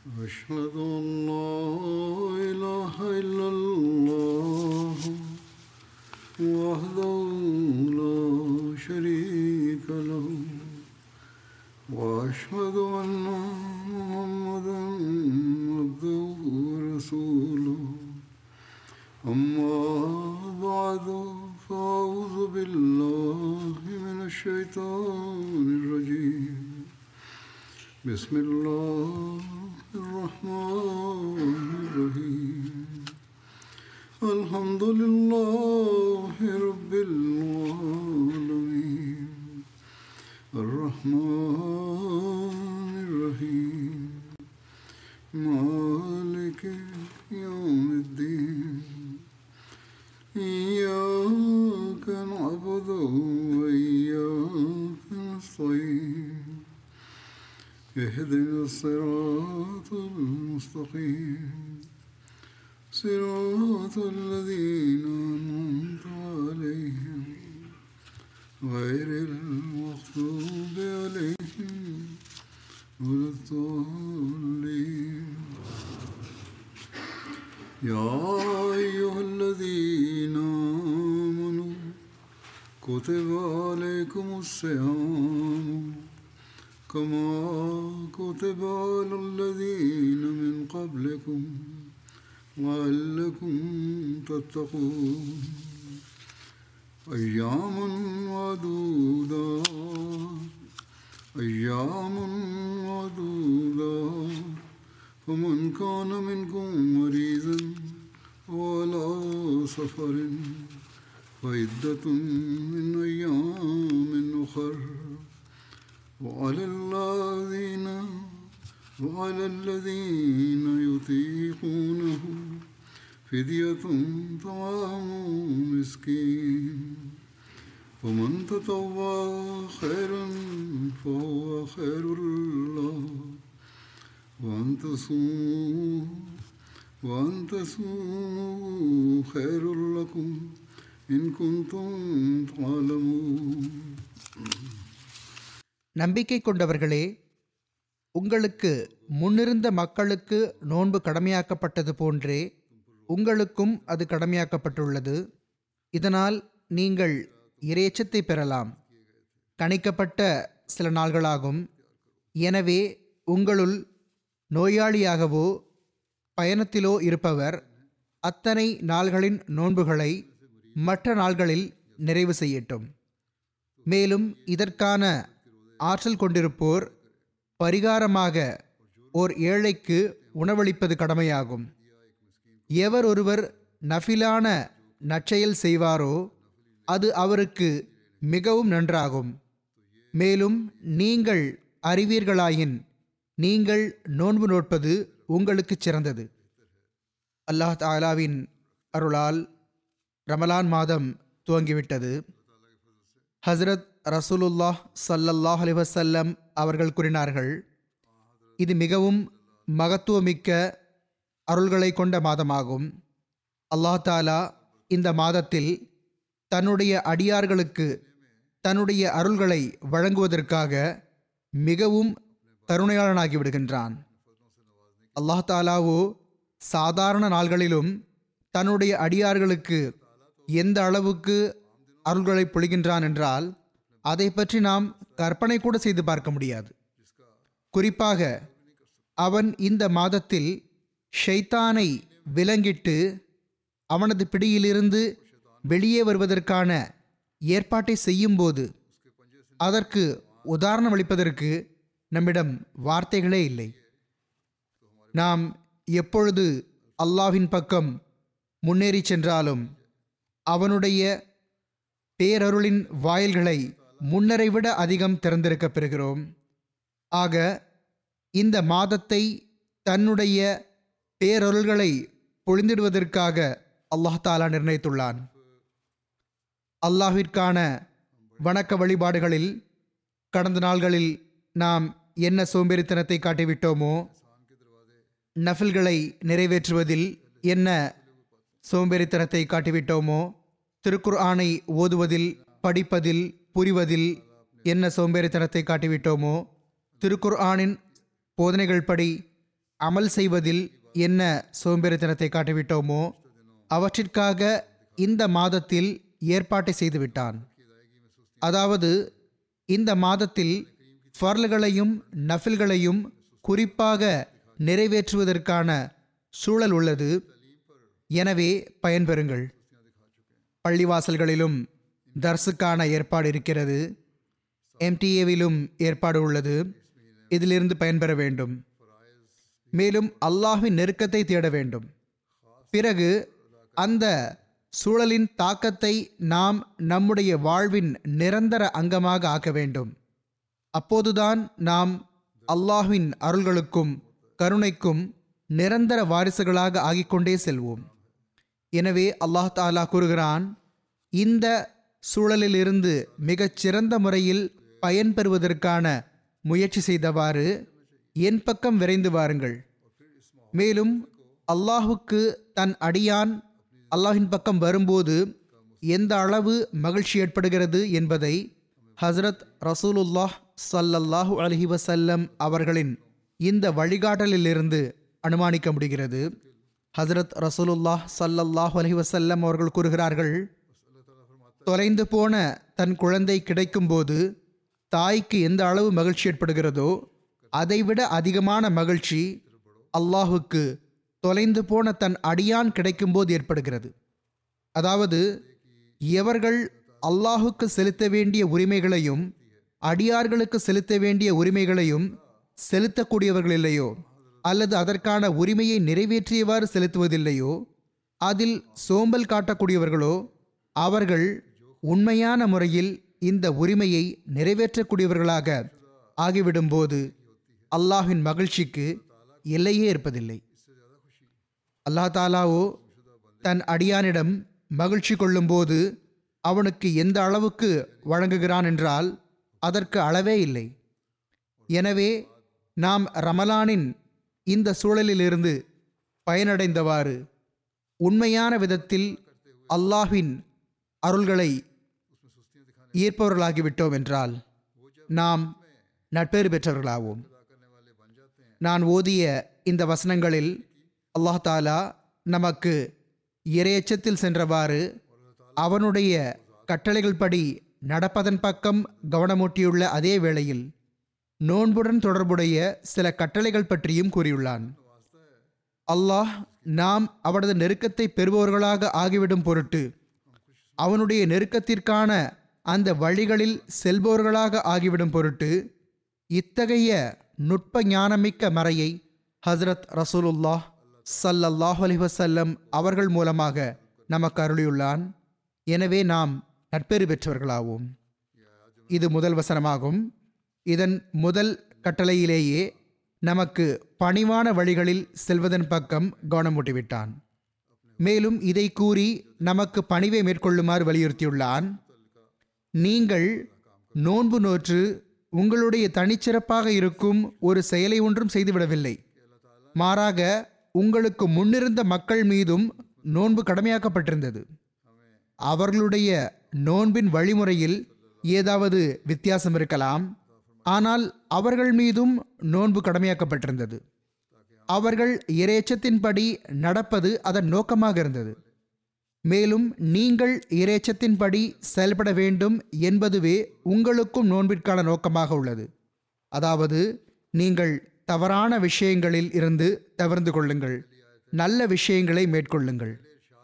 أشهد أن لا إله إلا الله وحده لا شريك له وأشهد أن محمدا عبده ورسوله أما بعد فأعوذ بالله من الشيطان الرجيم بسم الله الرحمن الرحيم الحمد لله رب العالمين الرحمن الرحيم مالك يوم الدين إياك نعبد وإياك نستعين اهدنا الصراط المستقيم صراط الذين أنعمت عليهم غير المغضوب عليهم ولا الضالين يا أيها الذين آمنوا كتب عليكم الصيام كما كتب على الذين من قبلكم لعلكم تتقون أياما معدودات أياما معدودات فمن كان منكم مريضا وعلى سفر فعدة من أيام أخر وعلى الذين وعلى الذين يطيقونه فدية طعام مسكين ومن تطوع خيرا فهو خير له وأن تصوموا وأن تصوموا خير لكم إن كنتم تعلمون நம்பிக்கை கொண்டவர்களே உங்களுக்கு முன்னிருந்த மக்களுக்கு நோன்பு கடமையாக்கப்பட்டது போன்றே உங்களுக்கும் அது கடமையாக்கப்பட்டுள்ளது இதனால் நீங்கள் இறையச்சத்தை பெறலாம் கணிக்கப்பட்ட சில நாள்களாகும் எனவே உங்களுள் நோயாளியாகவோ பயணத்திலோ இருப்பவர் அத்தனை நாள்களின் நோன்புகளை மற்ற நாள்களில் நிறைவு செய்யட்டும் மேலும் இதற்கான ஆற்றல் கொண்டிருப்போர் பரிகாரமாக ஓர் ஏழைக்கு உணவளிப்பது கடமையாகும் எவர் ஒருவர் நஃபிலான நற்செயல் செய்வாரோ அது அவருக்கு மிகவும் நன்றாகும் மேலும் நீங்கள் அறிவீர்களாயின் நீங்கள் நோன்பு நோட்பது உங்களுக்கு சிறந்தது அல்லாஹ் தாலாவின் அருளால் ரமலான் மாதம் துவங்கிவிட்டது ஹஸ்ரத் ரசூலுல்லாஹ் சல்லல்லாஹ் அலி வசல்லம் அவர்கள் கூறினார்கள் இது மிகவும் மகத்துவமிக்க அருள்களை கொண்ட மாதமாகும் அல்லாஹ் தாலா இந்த மாதத்தில் தன்னுடைய அடியார்களுக்கு தன்னுடைய அருள்களை வழங்குவதற்காக மிகவும் கருணையாளனாகி விடுகின்றான் அல்லாஹ் தாலாவோ சாதாரண நாள்களிலும் தன்னுடைய அடியார்களுக்கு எந்த அளவுக்கு அருள்களை பொழிகின்றான் என்றால் அதை பற்றி நாம் கற்பனை கூட செய்து பார்க்க முடியாது குறிப்பாக அவன் இந்த மாதத்தில் ஷைத்தானை விலங்கிட்டு அவனது பிடியிலிருந்து வெளியே வருவதற்கான ஏற்பாட்டை செய்யும்போது அதற்கு உதாரணம் அளிப்பதற்கு நம்மிடம் வார்த்தைகளே இல்லை நாம் எப்பொழுது அல்லாவின் பக்கம் முன்னேறி சென்றாலும் அவனுடைய பேரருளின் வாயில்களை முன்னரை விட அதிகம் திறந்திருக்கப் பெறுகிறோம் ஆக இந்த மாதத்தை தன்னுடைய பேரருள்களை பொழிந்திடுவதற்காக அல்லாஹ் தாலா நிர்ணயித்துள்ளான் அல்லாஹ்விற்கான வணக்க வழிபாடுகளில் கடந்த நாள்களில் நாம் என்ன சோம்பேறித்தனத்தை காட்டிவிட்டோமோ நஃபில்களை நிறைவேற்றுவதில் என்ன சோம்பேறித்தனத்தை காட்டிவிட்டோமோ திருக்குர் ஆணை ஓதுவதில் படிப்பதில் புரிவதில் என்ன சோம்பேறித்தனத்தை காட்டிவிட்டோமோ திருக்குர் ஆனின் போதனைகள் படி அமல் செய்வதில் என்ன சோம்பேறித்தனத்தை காட்டிவிட்டோமோ அவற்றிற்காக இந்த மாதத்தில் ஏற்பாட்டை செய்துவிட்டான் அதாவது இந்த மாதத்தில் ஃபர்ல்களையும் நஃபில்களையும் குறிப்பாக நிறைவேற்றுவதற்கான சூழல் உள்ளது எனவே பயன்பெறுங்கள் பள்ளிவாசல்களிலும் தர்சுக்கான ஏற்பாடு இருக்கிறது எம்டிஏவிலும் ஏற்பாடு உள்ளது இதிலிருந்து பயன்பெற வேண்டும் மேலும் அல்லாஹ்வின் நெருக்கத்தை தேட வேண்டும் பிறகு அந்த சூழலின் தாக்கத்தை நாம் நம்முடைய வாழ்வின் நிரந்தர அங்கமாக ஆக்க வேண்டும் அப்போதுதான் நாம் அல்லாஹ்வின் அருள்களுக்கும் கருணைக்கும் நிரந்தர வாரிசுகளாக ஆகிக்கொண்டே செல்வோம் எனவே அல்லாஹ் தாலா கூறுகிறான் இந்த சூழலிலிருந்து மிகச் சிறந்த முறையில் பயன்பெறுவதற்கான முயற்சி செய்தவாறு என் பக்கம் விரைந்து வாருங்கள் மேலும் அல்லாஹுக்கு தன் அடியான் அல்லாஹின் பக்கம் வரும்போது எந்த அளவு மகிழ்ச்சி ஏற்படுகிறது என்பதை ஹஸ்ரத் ரசூலுல்லாஹ் ஸல்லல்லாஹு அலைஹி வஸல்லம் அவர்களின் இந்த வழிகாட்டலிலிருந்து அனுமானிக்க முடிகிறது ஹஸ்ரத் ரசூலுல்லாஹ் ஸல்லல்லாஹு அலைஹி வஸல்லம் அவர்கள் கூறுகிறார்கள் தொலைந்து போன தன் குழந்தை கிடைக்கும்போது தாய்க்கு எந்த அளவு மகிழ்ச்சி ஏற்படுகிறதோ அதைவிட அதிகமான மகிழ்ச்சி அல்லாஹுக்கு தொலைந்து போன தன் அடியான் கிடைக்கும்போது ஏற்படுகிறது அதாவது எவர்கள் அல்லாஹுக்கு செலுத்த வேண்டிய உரிமைகளையும் அடியார்களுக்கு செலுத்த வேண்டிய உரிமைகளையும் செலுத்தக்கூடியவர்கள் இல்லையோ அல்லது அதற்கான உரிமையை நிறைவேற்றியவாறு செலுத்துவதில்லையோ அதில் சோம்பல் காட்டக்கூடியவர்களோ அவர்கள் உண்மையான முறையில் இந்த உரிமையை நிறைவேற்றக்கூடியவர்களாக ஆகிவிடும்போது அல்லாஹ்வின் மகிழ்ச்சிக்கு எல்லையே இருப்பதில்லை அல்லாஹ் தாலாவோ தன் அடியானிடம் மகிழ்ச்சி கொள்ளும்போது அவனுக்கு எந்த அளவுக்கு வழங்குகிறான் என்றால் அதற்கு அளவே இல்லை எனவே நாம் ரமலானின் இந்த சூழலிலிருந்து பயனடைந்தவாறு உண்மையான விதத்தில் அல்லாஹ்வின் அருள்களை ஈர்ப்பவர்களாகிவிட்டோம் என்றால் நாம் நட்பேறு பெற்றவர்களாவோம் நான் ஓதிய இந்த வசனங்களில் அல்லாஹ் தாலா நமக்கு இரையச்சத்தில் சென்றவாறு அவனுடைய கட்டளைகள் படி நடப்பதன் பக்கம் கவனமூட்டியுள்ள அதே வேளையில் நோன்புடன் தொடர்புடைய சில கட்டளைகள் பற்றியும் கூறியுள்ளான் அல்லாஹ் நாம் அவனது நெருக்கத்தை பெறுபவர்களாக ஆகிவிடும் பொருட்டு அவனுடைய நெருக்கத்திற்கான அந்த வழிகளில் செல்பவர்களாக ஆகிவிடும் பொருட்டு இத்தகைய நுட்ப ஞானமிக்க மறையை ஹஸ்ரத் ரசூலுல்லாஹ் ஸல்லல்லாஹு அலைஹி வஸல்லம் அவர்கள் மூலமாக நமக்கு அருளியுள்ளான் எனவே நாம் நட்பெறு பெற்றவர்களாவோம் இது முதல் வசனமாகும் இதன் முதல் கட்டளையிலேயே நமக்கு பணிவான வழிகளில் செல்வதன் பக்கம் கவனமூட்டிவிட்டான் மேலும் இதை கூறி நமக்கு பணிவை மேற்கொள்ளுமாறு வலியுறுத்தியுள்ளான் நீங்கள் நோன்பு நோற்று உங்களுடைய தனிச்சிறப்பாக இருக்கும் ஒரு செயலை ஒன்றும் செய்துவிடவில்லை மாறாக உங்களுக்கு முன்னிருந்த மக்கள் மீதும் நோன்பு கடமையாக்கப்பட்டிருந்தது அவர்களுடைய நோன்பின் வழிமுறையில் ஏதாவது வித்தியாசம் இருக்கலாம் ஆனால் அவர்கள் மீதும் நோன்பு கடமையாக்கப்பட்டிருந்தது அவர்கள் இறைச்சத்தின்படி நடப்பது அதன் நோக்கமாக இருந்தது மேலும் நீங்கள் இறைச்சத்தின்படி செயல்பட வேண்டும் என்பதுவே உங்களுக்கும் நோன்பிற்கான நோக்கமாக உள்ளது அதாவது நீங்கள் தவறான விஷயங்களில் இருந்து தவிர்ந்து கொள்ளுங்கள் நல்ல விஷயங்களை மேற்கொள்ளுங்கள்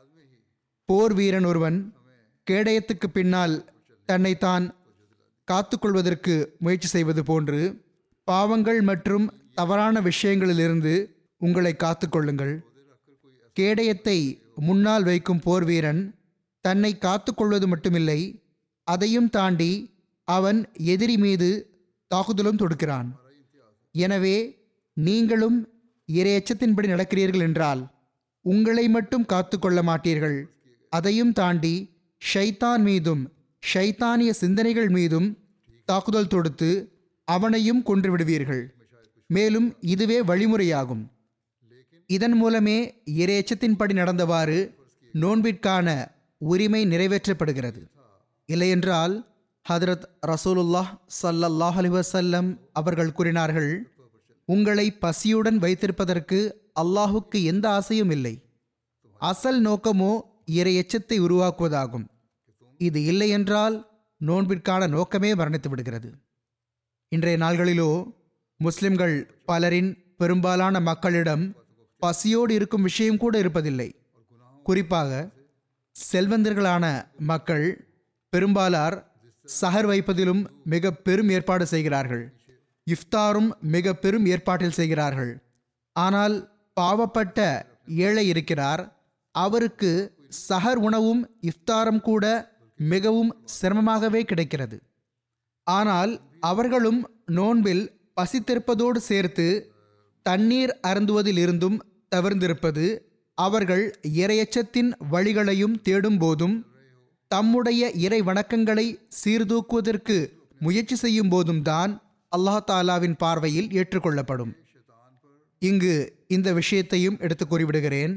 போர் வீரன் ஒருவன் கேடயத்துக்கு பின்னால் தன்னைத்தான் காத்துக்கொள்வதற்கு முயற்சி செய்வது போன்று பாவங்கள் மற்றும் தவறான விஷயங்களிலிருந்து உங்களை காத்துக்கொள்ளுங்கள் கேடயத்தை முன்னால் வைக்கும் போர் வீரன் தன்னை காத்துக்கொள்வது மட்டுமில்லை அதையும் தாண்டி அவன் எதிரி மீது தாக்குதலும் தொடுக்கிறான் எனவே நீங்களும் இறை எச்சத்தின்படி நடக்கிறீர்கள் என்றால் உங்களை மட்டும் காத்துக்கொள்ள மாட்டீர்கள் அதையும் தாண்டி ஷைத்தான் மீதும் ஷைத்தானிய சிந்தனைகள் மீதும் தாக்குதல் தொடுத்து அவனையும் கொன்று விடுவீர்கள் மேலும் இதுவே வழிமுறையாகும் இதன் மூலமே இறையச்சத்தின்படி நடந்தவாறு நோன்பிற்கான உரிமை நிறைவேற்றப்படுகிறது இல்லையென்றால் ஹதரத் ரசூலுல்லாஹ் ஸல்லல்லாஹு அலைஹி வஸல்லம் அவர்கள் கூறினார்கள் உங்களை பசியுடன் வைத்திருப்பதற்கு அல்லாஹுக்கு எந்த ஆசையும் இல்லை அசல் நோக்கமோ இறை எச்சத்தை உருவாக்குவதாகும் இது இல்லை என்றால் நோன்பிற்கான நோக்கமே மரணித்து விடுகிறது இன்றைய நாள்களிலோ முஸ்லிம்கள் பலரின் பெரும்பாலான மக்களிடம் பசியோடு இருக்கும் விஷயம் கூட இருப்பதில்லை குறிப்பாக செல்வந்தர்களான மக்கள் பெரும்பாலார் சஹர் வைப்பதிலும் மிக பெரும் ஏற்பாடு செய்கிறார்கள் இஃப்தாரும் மிக பெரும் ஏற்பாட்டில் செய்கிறார்கள் ஆனால் பாவப்பட்ட ஏழை இருக்கிறார் அவருக்கு சஹர் உணவும் இஃப்தாரும் கூட மிகவும் சிரமமாகவே கிடைக்கிறது ஆனால் அவர்களும் நோன்பில் பசித்திருப்பதோடு சேர்த்து தண்ணீர் அருந்துவதில் இருந்தும் தவிர்ந்திருப்பது அவர்கள் இரையச்சத்தின் வழிகளையும் தேடும் போதும் தம்முடைய இறை வணக்கங்களை சீர்தூக்குவதற்கு முயற்சி செய்யும் போதும் தான் அல்லாஹ் தாலாவின் பார்வையில் ஏற்றுக்கொள்ளப்படும் இங்கு இந்த விஷயத்தையும் எடுத்து கூறிவிடுகிறேன்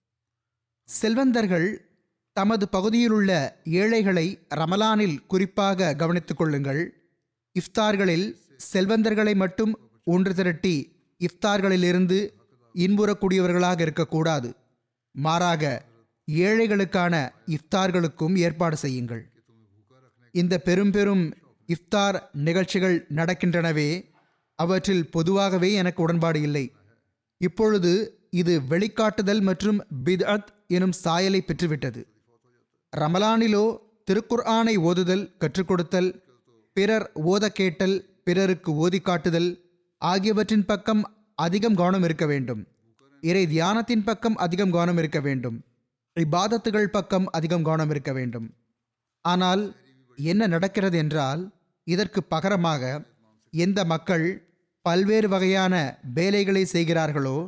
செல்வந்தர்கள் தமது பகுதியிலுள்ள ஏழைகளை ரமலானில் குறிப்பாக கவனித்துக் கொள்ளுங்கள் இஃப்தார்களில் செல்வந்தர்களை மட்டும் ஒன்று திரட்டி இஃப்தார்களிலிருந்து இன்புறக்கூடியவர்களாக இருக்கக்கூடாது மாறாக ஏழைகளுக்கான இஃப்தார்களுக்கும் ஏற்பாடு செய்யுங்கள் இந்த பெரும் பெரும் இஃப்தார் நிகழ்ச்சிகள் நடக்கின்றனவே அவற்றில் பொதுவாகவே எனக்கு உடன்பாடு இல்லை இப்பொழுது இது வெளிக்காட்டுதல் மற்றும் பித்அத் எனும் சாயலை பெற்றுவிட்டது ரமலானிலோ திருக்குர்ஆனை ஓதுதல் கற்றுக் கொடுத்தல் பிறர் ஓத கேட்டல் பிறருக்கு ஓதி காட்டுதல் ஆகியவற்றின் பக்கம் அதிகம் கவனம் இருக்க வேண்டும் இறை தியானத்தின் பக்கம் அதிகம் கவனம் இருக்க வேண்டும் இபாதத்துகள் பக்கம் அதிகம் கவனம் இருக்க வேண்டும் ஆனால் என்ன நடக்கிறது என்றால் இதற்கு பகரமாக எந்த மக்கள் பல்வேறு வகையான வேலைகளை செய்கிறார்களோ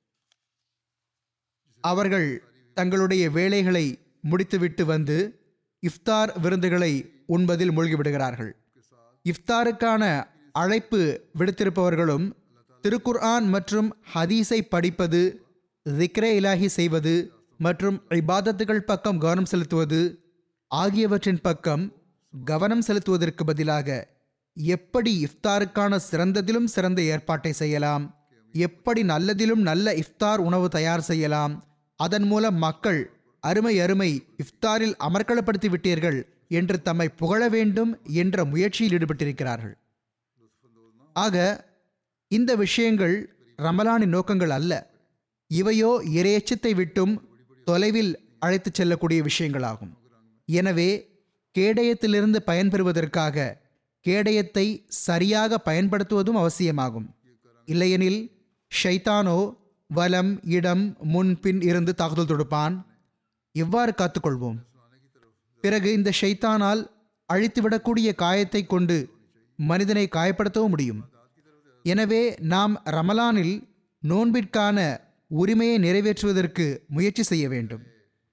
அவர்கள் தங்களுடைய வேலைகளை முடித்துவிட்டு வந்து இஃப்தார் விருந்துகளை உண்பதில் மூழ்கிவிடுகிறார்கள் இஃப்தாருக்கான அழைப்பு விடுத்திருப்பவர்களும் திருக்குர்ஆன் மற்றும் ஹதீஸை படிப்பது திக்ரே இலாஹி செய்வது மற்றும் இபாதத்துகள் பக்கம் கவனம் செலுத்துவது ஆகியவற்றின் பக்கம் கவனம் செலுத்துவதற்கு பதிலாக எப்படி இஃப்தாருக்கான சிறந்ததிலும் சிறந்த ஏற்பாட்டை செய்யலாம் எப்படி நல்லதிலும் நல்ல இஃப்தார் உணவு தயார் செய்யலாம் அதன் மூலம் மக்கள் அருமை அருமை இஃப்தாரில் அமர்க்களப்படுத்தி விட்டீர்கள் என்று தம்மை புகழ வேண்டும் என்ற முயற்சியில் ஈடுபட்டிருக்கிறார்கள் ஆக இந்த விஷயங்கள் ரமலானின் நோக்கங்கள் அல்ல இவையோ இரையச்சத்தை விட்டும் தொலைவில் அழைத்துச் செல்லக்கூடிய விஷயங்களாகும் எனவே கேடயத்திலிருந்து பயன்பெறுவதற்காக கேடயத்தை சரியாக பயன்படுத்துவதும் அவசியமாகும் இல்லையெனில் ஷைத்தானோ வலம் இடம் முன் பின் இருந்து தாக்குதல் தொடுப்பான் எவ்வாறு காத்துக்கொள்வோம் பிறகு இந்த ஷைத்தானால் அழித்துவிடக்கூடிய காயத்தை கொண்டு மனிதனை காயப்படுத்தவும் முடியும் எனவே நாம் ரமலானில் நோன்பிற்கான உரிமையை நிறைவேற்றுவதற்கு முயற்சி செய்ய வேண்டும்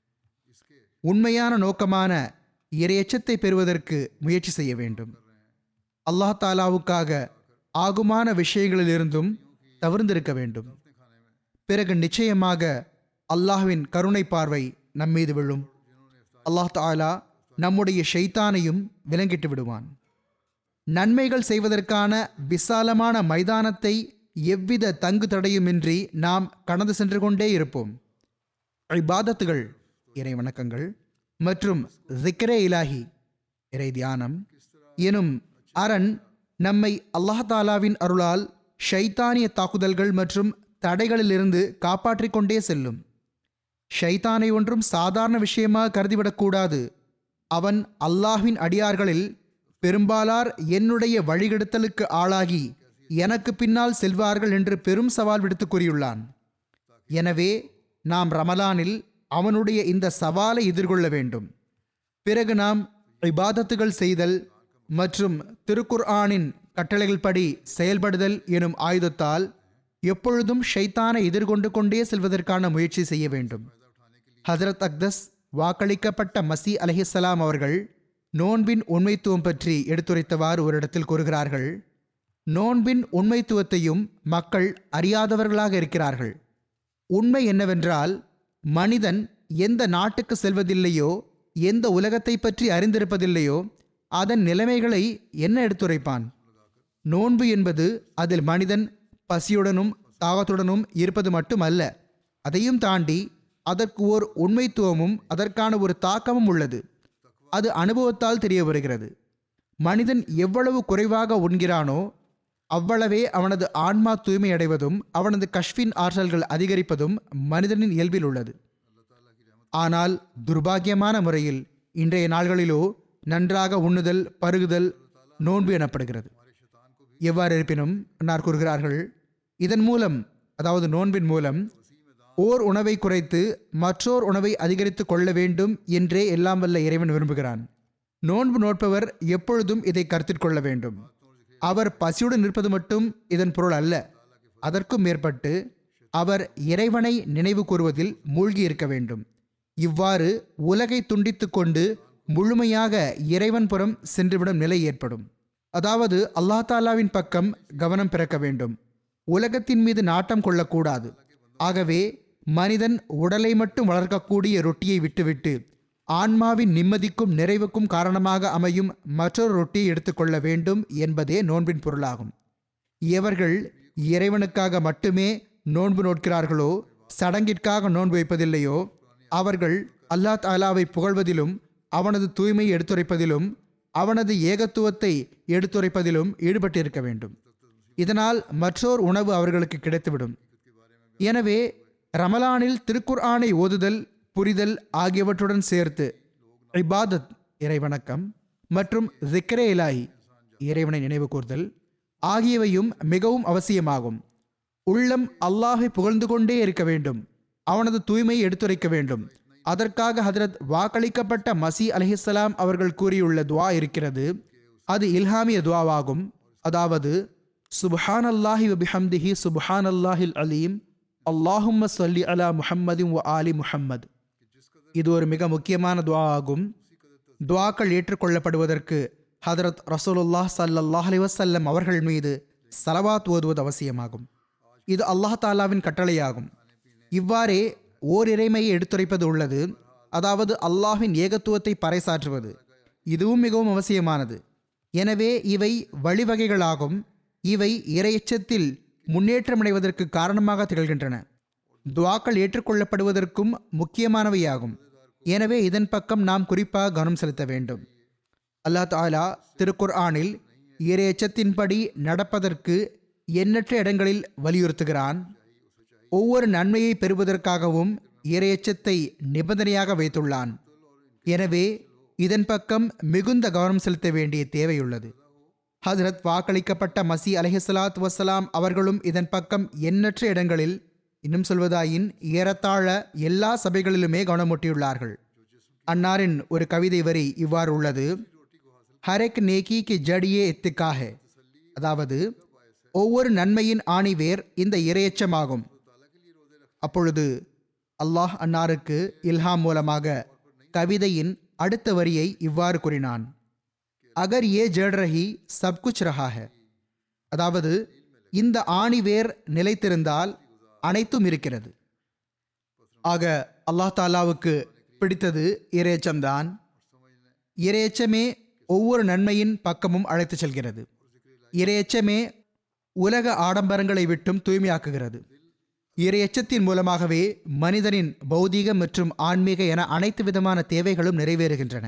உண்மையான நோக்கமான இரையச்சத்தை பெறுவதற்கு முயற்சி செய்ய வேண்டும் அல்லாஹ் தாலாவுக்காக ஆகுமான விஷயங்களிலிருந்தும் தவிர்ந்திருக்க வேண்டும் பிறகு நிச்சயமாக அல்லாஹ்வின் கருணை பார்வை நம்மீது விழும் அல்லாஹ் தாலா நம்முடைய ஷைத்தானையும் விலங்கிட்டு விடுவான் நன்மைகள் செய்வதற்கான விசாலமான மைதானத்தை எவ்வித தங்கு தடையுமின்றி நாம் கடந்து சென்று கொண்டே இருப்போம் இபாதத்துகள் இறை வணக்கங்கள் மற்றும் ஜிக்ரே இலாஹி இறை தியானம் எனும் அரண் நம்மை அல்லாஹ் தாலாவின் அருளால் ஷைத்தானிய தாக்குதல்கள் மற்றும் தடைகளிலிருந்து காப்பாற்றிக் கொண்டே செல்லும் ஷைத்தானை ஒன்றும் சாதாரண விஷயமாக கருதிவிடக்கூடாது அவன் அல்லாஹ்வின் அடியார்களில் பெரும்பாலார் என்னுடைய வழிகெடுத்தலுக்கு ஆளாகி எனக்கு பின்னால் செல்வார்கள் என்று பெரும் சவால் விடுத்து கூறியுள்ளான் எனவே நாம் ரமலானில் அவனுடைய இந்த சவாலை எதிர்கொள்ள வேண்டும் பிறகு நாம் இபாதத்துகள் செய்தல் மற்றும் திருக்குர்ஆனின் கட்டளைகள் படி செயல்படுதல் எனும் ஆயுதத்தால் எப்பொழுதும் ஷைத்தானை எதிர்கொண்டு கொண்டே செல்வதற்கான முயற்சி செய்ய வேண்டும் ஹதரத் அக்தஸ் வாக்களிக்கப்பட்ட மசி அலஹிஸ்ஸலாம் அவர்கள் நோன்பின் உண்மைத்துவம் பற்றி எடுத்துரைத்தவாறு ஒரு இடத்தில் கூறுகிறார்கள் நோன்பின் உண்மைத்துவத்தையும் மக்கள் அறியாதவர்களாக இருக்கிறார்கள் உண்மை என்னவென்றால் மனிதன் எந்த நாட்டுக்கு செல்வதில்லையோ எந்த உலகத்தை பற்றி அறிந்திருப்பதில்லையோ அதன் நிலைமைகளை என்ன எடுத்துரைப்பான் நோன்பு என்பது அதில் மனிதன் பசியுடனும் தாகத்துடனும் இருப்பது மட்டுமல்ல அதையும் தாண்டி அதற்கு ஓர் உண்மைத்துவமும் அதற்கான ஒரு தாக்கமும் உள்ளது அது அனுபவத்தால் தெரிய வருகிறது மனிதன் எவ்வளவு குறைவாக உண்கிறானோ அவ்வளவே அவனது ஆன்மா தூய்மையடைவதும் அவனது கஷ்பின் ஆற்றல்கள் அதிகரிப்பதும் மனிதனின் இயல்பில் உள்ளது ஆனால் துர்பாக்கியமான முறையில் இன்றைய நாள்களிலோ நன்றாக உண்ணுதல் பருகுதல் நோன்பு எனப்படுகிறது எவ்வாறு இருப்பினும் அன்னார் கூறுகிறார்கள் இதன் மூலம் அதாவது நோன்பின் மூலம் ஓர் உணவை குறைத்து மற்றோர் உணவை அதிகரித்து கொள்ள வேண்டும் என்றே எல்லாம் வல்ல இறைவன் விரும்புகிறான் நோன்பு நோட்பவர் எப்பொழுதும் இதை கருத்தில் கொள்ள வேண்டும் அவர் பசியுடன் இருப்பது மட்டும் இதன் பொருள் அல்ல அதற்கும் மேற்பட்டு அவர் இறைவனை நினைவு கூறுவதில் மூழ்கி இருக்க வேண்டும் இவ்வாறு உலகை துண்டித்து கொண்டு முழுமையாக இறைவன் புறம் சென்றுவிடும் நிலை ஏற்படும் அதாவது அல்லாஹ் தாலாவின் பக்கம் கவனம் பிறக்க வேண்டும் உலகத்தின் மீது நாட்டம் கொள்ளக்கூடாது ஆகவே மனிதன் உடலை மட்டும் வளர்க்கக்கூடிய ரொட்டியை விட்டுவிட்டு ஆன்மாவின் நிம்மதிக்கும் நிறைவுக்கும் காரணமாக அமையும் மற்றொரு ரொட்டியை எடுத்துக்கொள்ள வேண்டும் என்பதே நோன்பின் பொருளாகும் எவர்கள் இறைவனுக்காக மட்டுமே நோன்பு நோட்கிறார்களோ சடங்கிற்காக நோன்பு வைப்பதில்லையோ அவர்கள் அல்லாஹ் தாலாவை புகழ்வதிலும் அவனது தூய்மையை எடுத்துரைப்பதிலும் அவனது ஏகத்துவத்தை எடுத்துரைப்பதிலும் ஈடுபட்டிருக்க வேண்டும் இதனால் மற்றோர் உணவு அவர்களுக்கு கிடைத்துவிடும் எனவே ரமலானில் திருக்குர்ஆனை ஓதுதல் புரிதல் ஆகியவற்றுடன் சேர்த்து இபாதத் இறைவணக்கம் மற்றும் ஜிக்ரே இலாஹி இறைவனை நினைவு கூர்தல் ஆகியவையும் மிகவும் அவசியமாகும் உள்ளம் அல்லாஹை புகழ்ந்து கொண்டே இருக்க வேண்டும் அவனது தூய்மையை எடுத்துரைக்க வேண்டும் அதற்காக ஹதரத் வாக்களிக்கப்பட்ட மசி அலிஹிஸ்லாம் அவர்கள் கூறியுள்ள துவா இருக்கிறது அது இல்ஹாமிய துவாவாகும் அதாவது சுப்ஹான் அல்லாஹி வபிஹம்திஹி சுப்ஹான் அல்லாஹில் அலீம் அல்லாஹும்ம சொல்லி அலா முஹம்மதின் வ ஆலி முஹம்மது இது ஒரு மிக முக்கியமான துவா ஆகும் துவாக்கள் ஏற்றுக்கொள்ளப்படுவதற்கு ஹதரத் ரசூலுல்லாஹ் சல்லல்லாஹ் அலி வசல்லம் அவர்கள் மீது சலவாத் ஓதுவது அவசியமாகும் இது அல்லாஹ் தாலாவின் கட்டளையாகும் இவ்வாறே ஓர் இறைமையை எடுத்துரைப்பது உள்ளது அதாவது அல்லாஹ்வின் ஏகத்துவத்தை பறைசாற்றுவது இதுவும் மிகவும் அவசியமானது எனவே இவை வழிவகைகளாகும் இவை இறையச்சத்தில் முன்னேற்றமடைவதற்கு காரணமாக திகழ்கின்றன துவாக்கள் ஏற்றுக்கொள்ளப்படுவதற்கும் முக்கியமானவையாகும் எனவே இதன் பக்கம் நாம் குறிப்பாக கவனம் செலுத்த வேண்டும் அல்லாஹ் தாலா திருக்குர் ஆனில் இறையச்சத்தின்படி நடப்பதற்கு எண்ணற்ற இடங்களில் வலியுறுத்துகிறான் ஒவ்வொரு நன்மையை பெறுவதற்காகவும் இறையச்சத்தை நிபந்தனையாக வைத்துள்ளான் எனவே இதன் பக்கம் மிகுந்த கவனம் செலுத்த வேண்டிய தேவையுள்ளது ஹஜரத் வாக்களிக்கப்பட்ட மசி அலஹிசலாத் வசலாம் அவர்களும் இதன் பக்கம் எண்ணற்ற இடங்களில் இன்னும் சொல்வதாயின் ஏறத்தாழ எல்லா சபைகளிலுமே கவனமூட்டியுள்ளார்கள் அன்னாரின் ஒரு கவிதை வரி இவ்வாறு உள்ளது ஹரெக் நேக்கி கி ஜடியே எத்துக்காக அதாவது ஒவ்வொரு நன்மையின் ஆணிவேர் இந்த இரையச்சமாகும் அப்பொழுது அல்லாஹ் அன்னாருக்கு இல்ஹாம் மூலமாக கவிதையின் அடுத்த வரியை இவ்வாறு கூறினான் அகர் ஏ ஜட் ரஹி சப் குச் ரஹா ஹை அதாவது இந்த ஆணிவேர் நிலைத்திருந்தால் அனைத்தும் இருக்கிறது ஆக அல்லாஹ் தாலாவுக்கு பிடித்தது இரையச்சம்தான் இரையச்சமே ஒவ்வொரு நன்மையின் பக்கமும் அழைத்துச் செல்கிறது இரையச்சமே உலக ஆடம்பரங்களை விட்டும் தூய்மையாக்குகிறது இரையச்சத்தின் மூலமாகவே மனிதனின் பௌதீக மற்றும் ஆன்மீக என அனைத்து விதமான தேவைகளும் நிறைவேறுகின்றன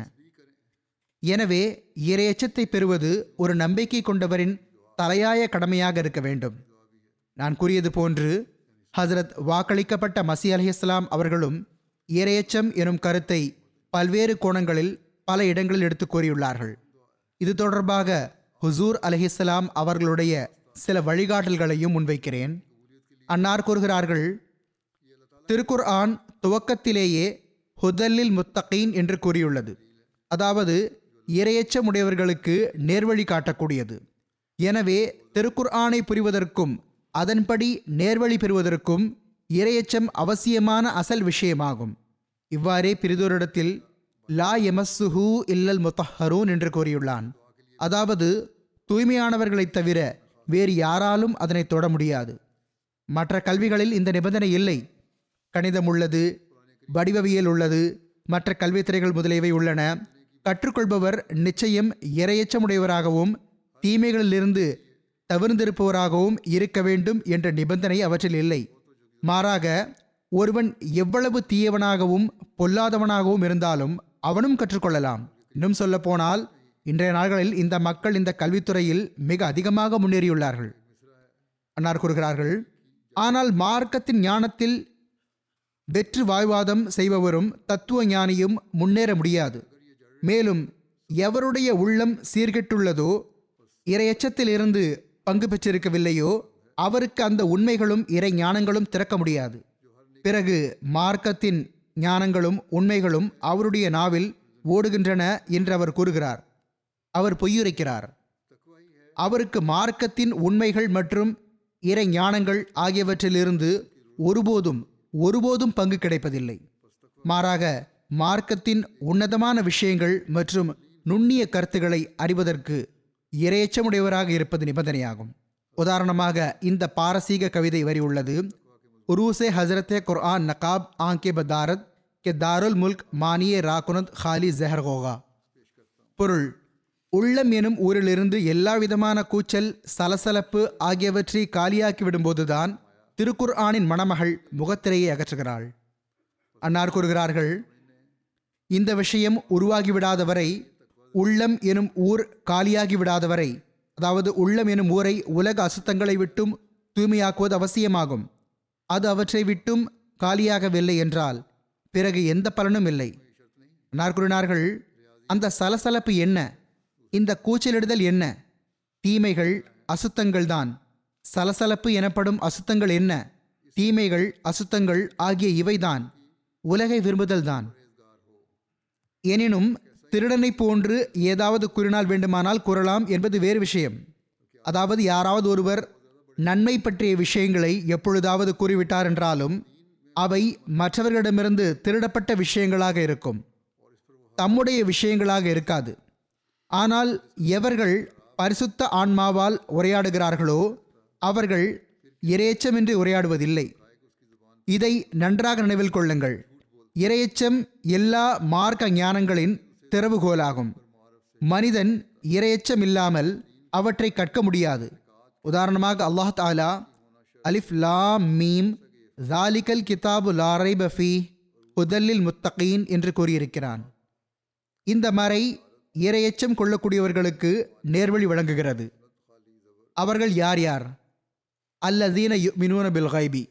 எனவே இரையச்சத்தை பெறுவது ஒரு நம்பிக்கை கொண்டவரின் தலையாய கடமையாக இருக்க வேண்டும் நான் கூறியது போன்று ஹசரத் வாக்களிக்கப்பட்ட மசி அலிஹிஸ்லாம் அவர்களும் இரையச்சம் எனும் கருத்தை பல்வேறு கோணங்களில் பல இடங்களில் எடுத்து கூறியுள்ளார்கள் இது தொடர்பாக ஹுசூர் அலிஹிஸ்லாம் அவர்களுடைய சில வழிகாட்டல்களையும் முன்வைக்கிறேன் அன்னார் கூறுகிறார்கள் திருக்குர் ஆன் துவக்கத்திலேயே ஹுதல்லில் முத்தகீன் என்று கூறியுள்ளது அதாவது இரையச்சமுடையவர்களுக்கு நேர்வழி காட்டக்கூடியது எனவே திருக்குர் ஆனை புரிவதற்கும் அதன்படி நேர்வழி பெறுவதற்கும் இரையச்சம் அவசியமான அசல் விஷயமாகும் இவ்வாறே பிரிதோரிடத்தில் லா எமஸ்ஸுஹூ இல்லல் முத்தஹரூன் என்று கூறியுள்ளான் அதாவது தூய்மையானவர்களைத் தவிர வேறு யாராலும் அதனை தொட முடியாது மற்ற கல்விகளில் இந்த நிபந்தனை இல்லை கணிதம் உள்ளது வடிவவியல் உள்ளது மற்ற கல்வித்துறைகள் முதலியவை உள்ளன கற்றுக்கொள்பவர் நிச்சயம் இரையச்சமுடையவராகவும் தீமைகளிலிருந்து தவிர்ந்திருப்பவராகவும் இருக்க வேண்டும் என்ற நிபந்தனை அவற்றில் இல்லை மாறாக ஒருவன் எவ்வளவு தீயவனாகவும் பொல்லாதவனாகவும் இருந்தாலும் அவனும் கற்றுக்கொள்ளலாம் இன்னும் சொல்லப்போனால் இன்றைய நாட்களில் இந்த மக்கள் இந்த கல்வித்துறையில் மிக அதிகமாக முன்னேறியுள்ளார்கள் அன்னார் கூறுகிறார்கள் ஆனால் மார்க்கத்தின் ஞானத்தில் வெற்று வாய்வாதம் செய்பவரும் தத்துவ ஞானியும் முன்னேற முடியாது மேலும் எவருடைய உள்ளம் சீர்கெட்டுள்ளதோ இறையச்சத்திலிருந்து பங்கு பெற்றிருக்கவில்லையோ அவருக்கு அந்த உண்மைகளும் இறை ஞானங்களும் திறக்க முடியாது பிறகு மார்க்கத்தின் ஞானங்களும் உண்மைகளும் அவருடைய நாவில் ஓடுகின்றன என்று அவர் கூறுகிறார் அவர் பொய்யுரைக்கிறார் அவருக்கு மார்க்கத்தின் உண்மைகள் மற்றும் இறை ஞானங்கள் ஆகியவற்றிலிருந்து ஒருபோதும் ஒருபோதும் பங்கு கிடைப்பதில்லை மாறாக மார்க்கத்தின் உன்னதமான விஷயங்கள் மற்றும் நுண்ணிய கருத்துக்களை அறிவதற்கு இரையச்சமுடையவராக இருப்பது நிபந்தனையாகும் உதாரணமாக இந்த பாரசீக கவிதை வரி உள்ளது உருசே ஹசரத்தே குர்ஆன் நகாப் ஆங்கே பதாரத் கே தாருல் முல்க் மானியே ராகுனத் ஹாலி ஜெஹர் கோகா பொருள் உள்ளம் எனும் ஊரிலிருந்து எல்லா விதமான கூச்சல் சலசலப்பு ஆகியவற்றை காலியாக்கி விடும்போதுதான் திருக்குர் ஆனின் மணமகள் முகத்திரையை அகற்றுகிறாள் அன்னார் கூறுகிறார்கள் இந்த விஷயம் உருவாகிவிடாதவரை உள்ளம் எனும் ஊர் காலியாகி விடாதவரை அதாவது உள்ளம் எனும் ஊரை உலக அசுத்தங்களை விட்டும் தூய்மையாக்குவது அவசியமாகும் அது அவற்றை விட்டும் காலியாகவில்லை என்றால் பிறகு எந்த பலனும் இல்லை அன்னார் கூறினார்கள் அந்த சலசலப்பு என்ன இந்த கூச்சலிடுதல் என்ன தீமைகள் அசுத்தங்கள் தான் சலசலப்பு எனப்படும் அசுத்தங்கள் என்ன தீமைகள் அசுத்தங்கள் ஆகிய இவைதான் உலகை விரும்புதல் தான் எனினும் திருடனை போன்று ஏதாவது கூறினால் வேண்டுமானால் கூறலாம் என்பது வேறு விஷயம் அதாவது யாராவது ஒருவர் நன்மை பற்றிய விஷயங்களை எப்பொழுதாவது கூறிவிட்டார் என்றாலும் அவை மற்றவர்களிடமிருந்து திருடப்பட்ட விஷயங்களாக இருக்கும் தம்முடைய விஷயங்களாக இருக்காது ஆனால் எவர்கள் பரிசுத்த ஆன்மாவால் உரையாடுகிறார்களோ அவர்கள் இரையச்சமின்றி உரையாடுவதில்லை இதை நன்றாக நினைவில் கொள்ளுங்கள் இரையச்சம் எல்லா மார்க்க ஞானங்களின் திறவுகோலாகும் மனிதன் இரையச்சம் இல்லாமல் அவற்றை கற்க முடியாது உதாரணமாக அல்லாஹ் தாலா அலிஃப் லாம் மீம் ஜாலிகல் கிதாபு லாரை பஃபி உதல்லில் முத்தகீன் என்று கூறியிருக்கிறான் இந்த மறை இரையச்சம் கொள்ளக்கூடியவர்களுக்கு நேர்வழி வழங்குகிறது அவர்கள் யார் யார் அல்லதீன மினூன பில் கைபி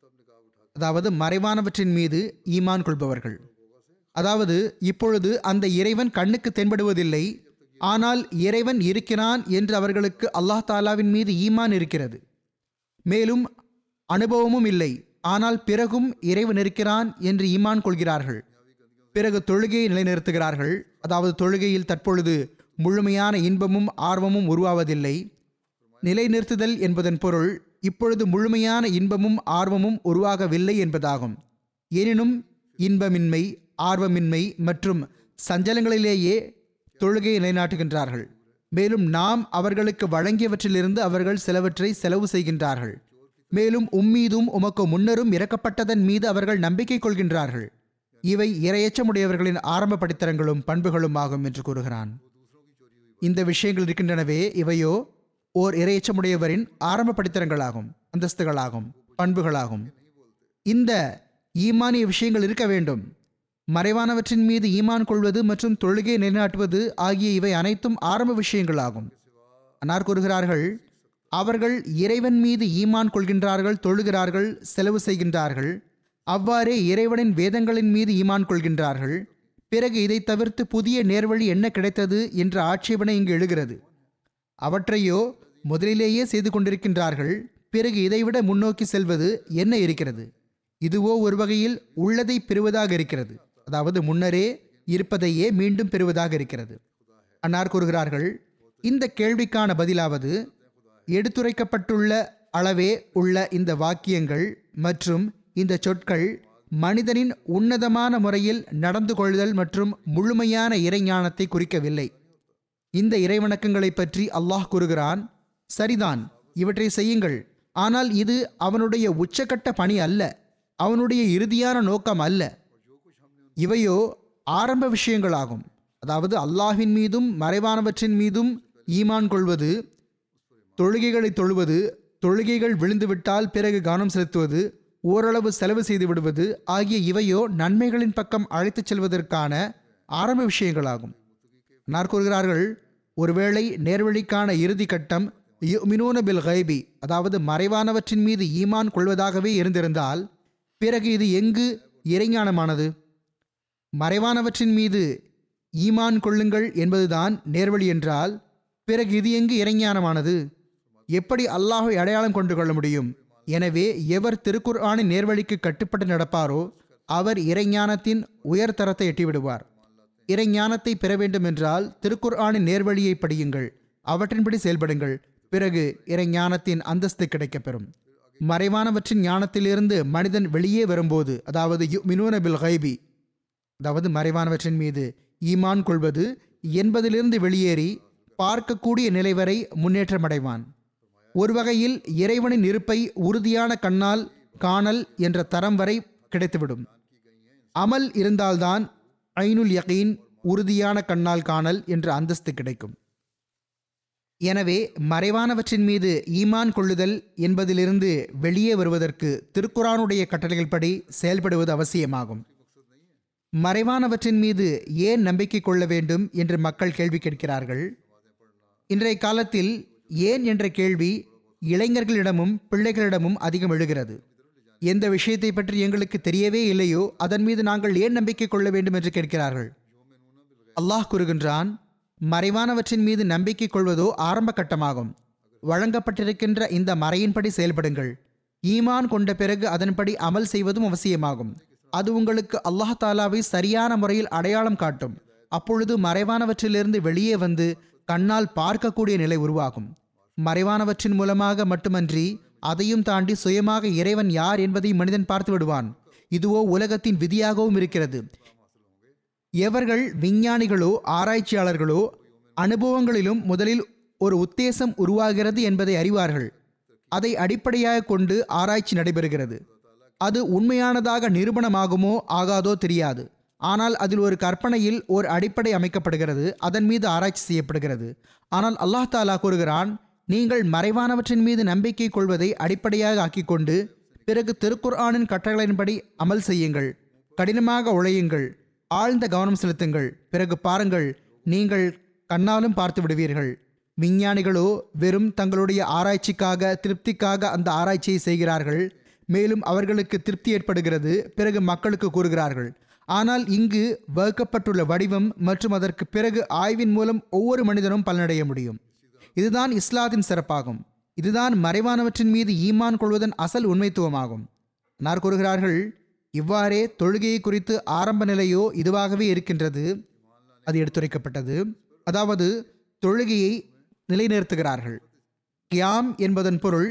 அதாவது மறைவானவற்றின் மீது ஈமான் கொள்பவர்கள் அதாவது இப்பொழுது அந்த இறைவன் கண்ணுக்கு தென்படுவதில்லை ஆனால் இறைவன் இருக்கிறான் என்று அவர்களுக்கு அல்லாஹ் தாலாவின் மீது ஈமான் இருக்கிறது மேலும் அனுபவமும் இல்லை ஆனால் பிறகும் இறைவன் இருக்கிறான் என்று ஈமான் கொள்கிறார்கள் பிறகு தொழுகையை நிலைநிறுத்துகிறார்கள் அதாவது தொழுகையில் தற்பொழுது முழுமையான இன்பமும் ஆர்வமும் உருவாவதில்லை நிலைநிறுத்துதல் என்பதன் பொருள் இப்பொழுது முழுமையான இன்பமும் ஆர்வமும் உருவாகவில்லை என்பதாகும் எனினும் இன்பமின்மை ஆர்வமின்மை மற்றும் சஞ்சலங்களிலேயே தொழுகையை நிலைநாட்டுகின்றார்கள் மேலும் நாம் அவர்களுக்கு வழங்கியவற்றிலிருந்து அவர்கள் சிலவற்றை செலவு செய்கின்றார்கள் மேலும் உம்மீதும் உமக்கு முன்னரும் இறக்கப்பட்டதன் மீது அவர்கள் நம்பிக்கை கொள்கின்றார்கள் இவை இரையச்சமுடையவர்களின் ஆரம்ப படித்தரங்களும் பண்புகளும் ஆகும் என்று கூறுகிறான் இந்த விஷயங்கள் இருக்கின்றனவே இவையோ ஓர் இரையச்சமுடையவரின் ஆரம்ப படித்தரங்களாகும் அந்தஸ்துகளாகும் பண்புகளாகும் இந்த ஈமானிய விஷயங்கள் இருக்க வேண்டும் மறைவானவற்றின் மீது ஈமான் கொள்வது மற்றும் தொழுகை நிலைநாட்டுவது ஆகிய இவை அனைத்தும் ஆரம்ப விஷயங்களாகும் அன்னார் கூறுகிறார்கள் அவர்கள் இறைவன் மீது ஈமான் கொள்கின்றார்கள் தொழுகிறார்கள் செலவு செய்கின்றார்கள் அவ்வாறே இறைவனின் வேதங்களின் மீது ஈமான் கொள்கின்றார்கள் பிறகு இதை தவிர்த்து புதிய நேர்வழி என்ன கிடைத்தது என்ற ஆட்சேபனை இங்கு எழுகிறது அவற்றையோ முதலிலேயே செய்து கொண்டிருக்கின்றார்கள் பிறகு இதைவிட முன்னோக்கி செல்வது என்ன இருக்கிறது இதுவோ ஒரு வகையில் உள்ளதை பெறுவதாக இருக்கிறது அதாவது முன்னரே இருப்பதையே மீண்டும் பெறுவதாக இருக்கிறது அன்னார் கூறுகிறார்கள் இந்த கேள்விக்கான பதிலாவது எடுத்துரைக்கப்பட்டுள்ள அளவே உள்ள இந்த வாக்கியங்கள் மற்றும் இந்த சொற்கள் மனிதனின் உன்னதமான முறையில் நடந்து கொள்ளுதல் மற்றும் முழுமையான இறைஞானத்தை குறிக்கவில்லை இந்த இறைவணக்கங்களை பற்றி அல்லாஹ் கூறுகிறான் சரிதான் இவற்றை செய்யுங்கள் ஆனால் இது அவனுடைய உச்சக்கட்ட பணி அல்ல அவனுடைய இறுதியான நோக்கம் அல்ல இவையோ ஆரம்ப விஷயங்களாகும் அதாவது அல்லாஹ்வின் மீதும் மறைவானவற்றின் மீதும் ஈமான் கொள்வது தொழுகைகளை தொழுவது தொழுகைகள் விழுந்துவிட்டால் பிறகு கவனம் செலுத்துவது ஓரளவு செலவு செய்து விடுவது ஆகிய இவையோ நன்மைகளின் பக்கம் அழைத்துச் செல்வதற்கான ஆரம்ப விஷயங்களாகும் நார் கூறுகிறார்கள் ஒருவேளை நேர்வழிக்கான இறுதி கட்டம் யுமினூன பில் கைபி அதாவது மறைவானவற்றின் மீது ஈமான் கொள்வதாகவே இருந்திருந்தால் பிறகு இது எங்கு இறைஞானமானது மறைவானவற்றின் மீது ஈமான் கொள்ளுங்கள் என்பதுதான் நேர்வழி என்றால் பிறகு இது எங்கு இறைஞானமானது எப்படி அல்லாஹை அடையாளம் கொண்டு கொள்ள முடியும் எனவே எவர் திருக்குர்ஆனின் நேர்வழிக்கு கட்டுப்பட்டு நடப்பாரோ அவர் இறைஞானத்தின் உயர்தரத்தை எட்டிவிடுவார் இறைஞானத்தை பெற வேண்டும் என்றால் திருக்குர்ஆனின் நேர்வழியை படியுங்கள் அவற்றின்படி செயல்படுங்கள் பிறகு இறைஞானத்தின் அந்தஸ்து கிடைக்கப்பெறும் மறைவானவற்றின் ஞானத்திலிருந்து மனிதன் வெளியே வரும்போது அதாவது மினூன பில் கைபி அதாவது மறைவானவற்றின் மீது ஈமான் கொள்வது என்பதிலிருந்து வெளியேறி பார்க்கக்கூடிய நிலை வரை முன்னேற்றமடைவான் ஒரு வகையில் இறைவனின் இருப்பை உறுதியான கண்ணால் காணல் என்ற தரம் வரை கிடைத்துவிடும் அமல் இருந்தால்தான் ஐனுல் யகீன் உறுதியான கண்ணால் காணல் என்ற அந்தஸ்து கிடைக்கும் எனவே மறைவானவற்றின் மீது ஈமான் கொள்ளுதல் என்பதிலிருந்து வெளியே வருவதற்கு திருக்குரானுடைய கட்டளைகள் படி செயல்படுவது அவசியமாகும் மறைவானவற்றின் மீது ஏன் நம்பிக்கை கொள்ள வேண்டும் என்று மக்கள் கேள்வி கேட்கிறார்கள் இன்றைய காலத்தில் ஏன் என்ற கேள்வி இளைஞர்களிடமும் பிள்ளைகளிடமும் அதிகம் எழுகிறது எந்த விஷயத்தை பற்றி எங்களுக்கு தெரியவே இல்லையோ அதன் மீது நாங்கள் ஏன் நம்பிக்கை கொள்ள வேண்டும் என்று கேட்கிறார்கள் அல்லாஹ் கூறுகின்றான் மறைவானவற்றின் மீது நம்பிக்கை கொள்வதோ ஆரம்ப கட்டமாகும் வழங்கப்பட்டிருக்கின்ற இந்த மறையின்படி செயல்படுங்கள் ஈமான் கொண்ட பிறகு அதன்படி அமல் செய்வதும் அவசியமாகும் அது உங்களுக்கு அல்லாஹ் தாலாவை சரியான முறையில் அடையாளம் காட்டும் அப்பொழுது மறைவானவற்றிலிருந்து வெளியே வந்து கண்ணால் பார்க்கக்கூடிய நிலை உருவாகும் மறைவானவற்றின் மூலமாக மட்டுமன்றி அதையும் தாண்டி சுயமாக இறைவன் யார் என்பதை மனிதன் பார்த்து விடுவான் இதுவோ உலகத்தின் விதியாகவும் இருக்கிறது எவர்கள் விஞ்ஞானிகளோ ஆராய்ச்சியாளர்களோ அனுபவங்களிலும் முதலில் ஒரு உத்தேசம் உருவாகிறது என்பதை அறிவார்கள் அதை அடிப்படையாக கொண்டு ஆராய்ச்சி நடைபெறுகிறது அது உண்மையானதாக நிரூபணமாகுமோ ஆகாதோ தெரியாது ஆனால் அதில் ஒரு கற்பனையில் ஒரு அடிப்படை அமைக்கப்படுகிறது அதன் மீது ஆராய்ச்சி செய்யப்படுகிறது ஆனால் அல்லாஹ் தாலா கூறுகிறான் நீங்கள் மறைவானவற்றின் மீது நம்பிக்கை கொள்வதை அடிப்படையாக ஆக்கிக்கொண்டு பிறகு திருக்குர்ஆனின் கட்டளையின்படி அமல் செய்யுங்கள் கடினமாக உழையுங்கள் ஆழ்ந்த கவனம் செலுத்துங்கள் பிறகு பாருங்கள் நீங்கள் கண்ணாலும் பார்த்து விடுவீர்கள் விஞ்ஞானிகளோ வெறும் தங்களுடைய ஆராய்ச்சிக்காக திருப்திக்காக அந்த ஆராய்ச்சியை செய்கிறார்கள் மேலும் அவர்களுக்கு திருப்தி ஏற்படுகிறது பிறகு மக்களுக்கு கூறுகிறார்கள் ஆனால் இங்கு வகுக்கப்பட்டுள்ள வடிவம் மற்றும் அதற்கு பிறகு ஆய்வின் மூலம் ஒவ்வொரு மனிதனும் பலனடைய முடியும் இதுதான் இஸ்லாத்தின் சிறப்பாகும் இதுதான் மறைவானவற்றின் மீது ஈமான் கொள்வதன் அசல் உண்மைத்துவமாகும் நார் கூறுகிறார்கள் இவ்வாறே தொழுகையை குறித்து ஆரம்ப நிலையோ இதுவாகவே இருக்கின்றது அது எடுத்துரைக்கப்பட்டது அதாவது தொழுகையை நிலைநிறுத்துகிறார்கள் கியாம் என்பதன் பொருள்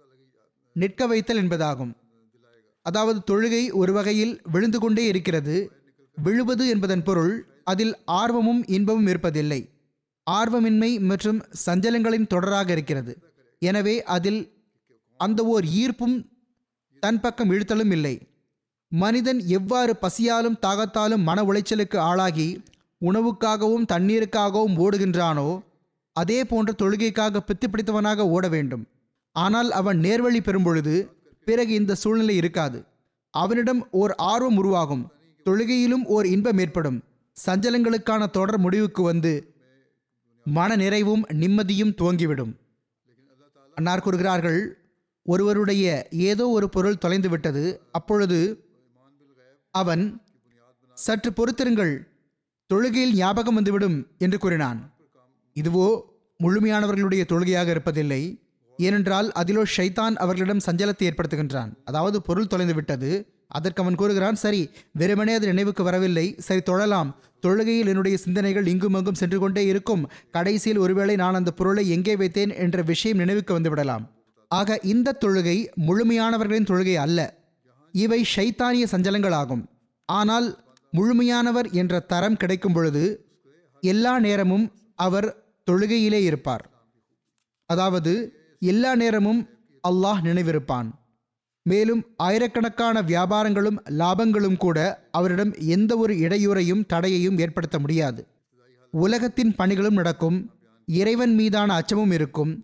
நிற்க வைத்தல் என்பதாகும் அதாவது தொழுகை ஒரு வகையில் விழுந்து கொண்டே இருக்கிறது விழுவது என்பதன் பொருள் அதில் ஆர்வமும் இன்பமும் இருப்பதில்லை ஆர்வமின்மை மற்றும் சஞ்சலங்களின் தொடராக இருக்கிறது எனவே அதில் அந்த ஓர் ஈர்ப்பும் தன் பக்கம் இழுத்தலும் இல்லை மனிதன் எவ்வாறு பசியாலும் தாகத்தாலும் மன உளைச்சலுக்கு ஆளாகி உணவுக்காகவும் தண்ணீருக்காகவும் ஓடுகின்றானோ அதே போன்ற தொழுகைக்காக பித்து பிடித்தவனாக ஓட வேண்டும் ஆனால் அவன் நேர்வழி பெறும் பொழுது பிறகு இந்த சூழ்நிலை இருக்காது அவனிடம் ஓர் ஆர்வம் உருவாகும் தொழுகையிலும் ஓர் இன்பம் ஏற்படும் சஞ்சலங்களுக்கான தொடர் முடிவுக்கு வந்து மன நிறைவும் நிம்மதியும் துவங்கிவிடும் அன்னார் கூறுகிறார்கள் ஒருவருடைய ஏதோ ஒரு பொருள் தொலைந்து விட்டது அப்பொழுது அவன் சற்று பொறுத்திருங்கள் தொழுகையில் ஞாபகம் வந்துவிடும் என்று கூறினான் இதுவோ முழுமையானவர்களுடைய தொழுகையாக இருப்பதில்லை ஏனென்றால் அதிலோ ஷைத்தான் அவர்களிடம் சஞ்சலத்தை ஏற்படுத்துகின்றான் அதாவது பொருள் தொலைந்து விட்டது அதற்கு அவன் கூறுகிறான் சரி வெறுமனே அது நினைவுக்கு வரவில்லை சரி தொழலாம் தொழுகையில் என்னுடைய சிந்தனைகள் இங்கும் அங்கும் சென்று கொண்டே இருக்கும் கடைசியில் ஒருவேளை நான் அந்த பொருளை எங்கே வைத்தேன் என்ற விஷயம் நினைவுக்கு வந்துவிடலாம் ஆக இந்த தொழுகை முழுமையானவர்களின் தொழுகை அல்ல இவை ஷைத்தானிய சஞ்சலங்களாகும் ஆனால் முழுமையானவர் என்ற தரம் கிடைக்கும் பொழுது எல்லா நேரமும் அவர் தொழுகையிலே இருப்பார் அதாவது எல்லா நேரமும் அல்லாஹ் நினைவிருப்பான் மேலும் ஆயிரக்கணக்கான வியாபாரங்களும் லாபங்களும் கூட அவரிடம் எந்த ஒரு இடையூறையும் தடையையும் ஏற்படுத்த முடியாது உலகத்தின் பணிகளும் நடக்கும் இறைவன் மீதான அச்சமும் இருக்கும்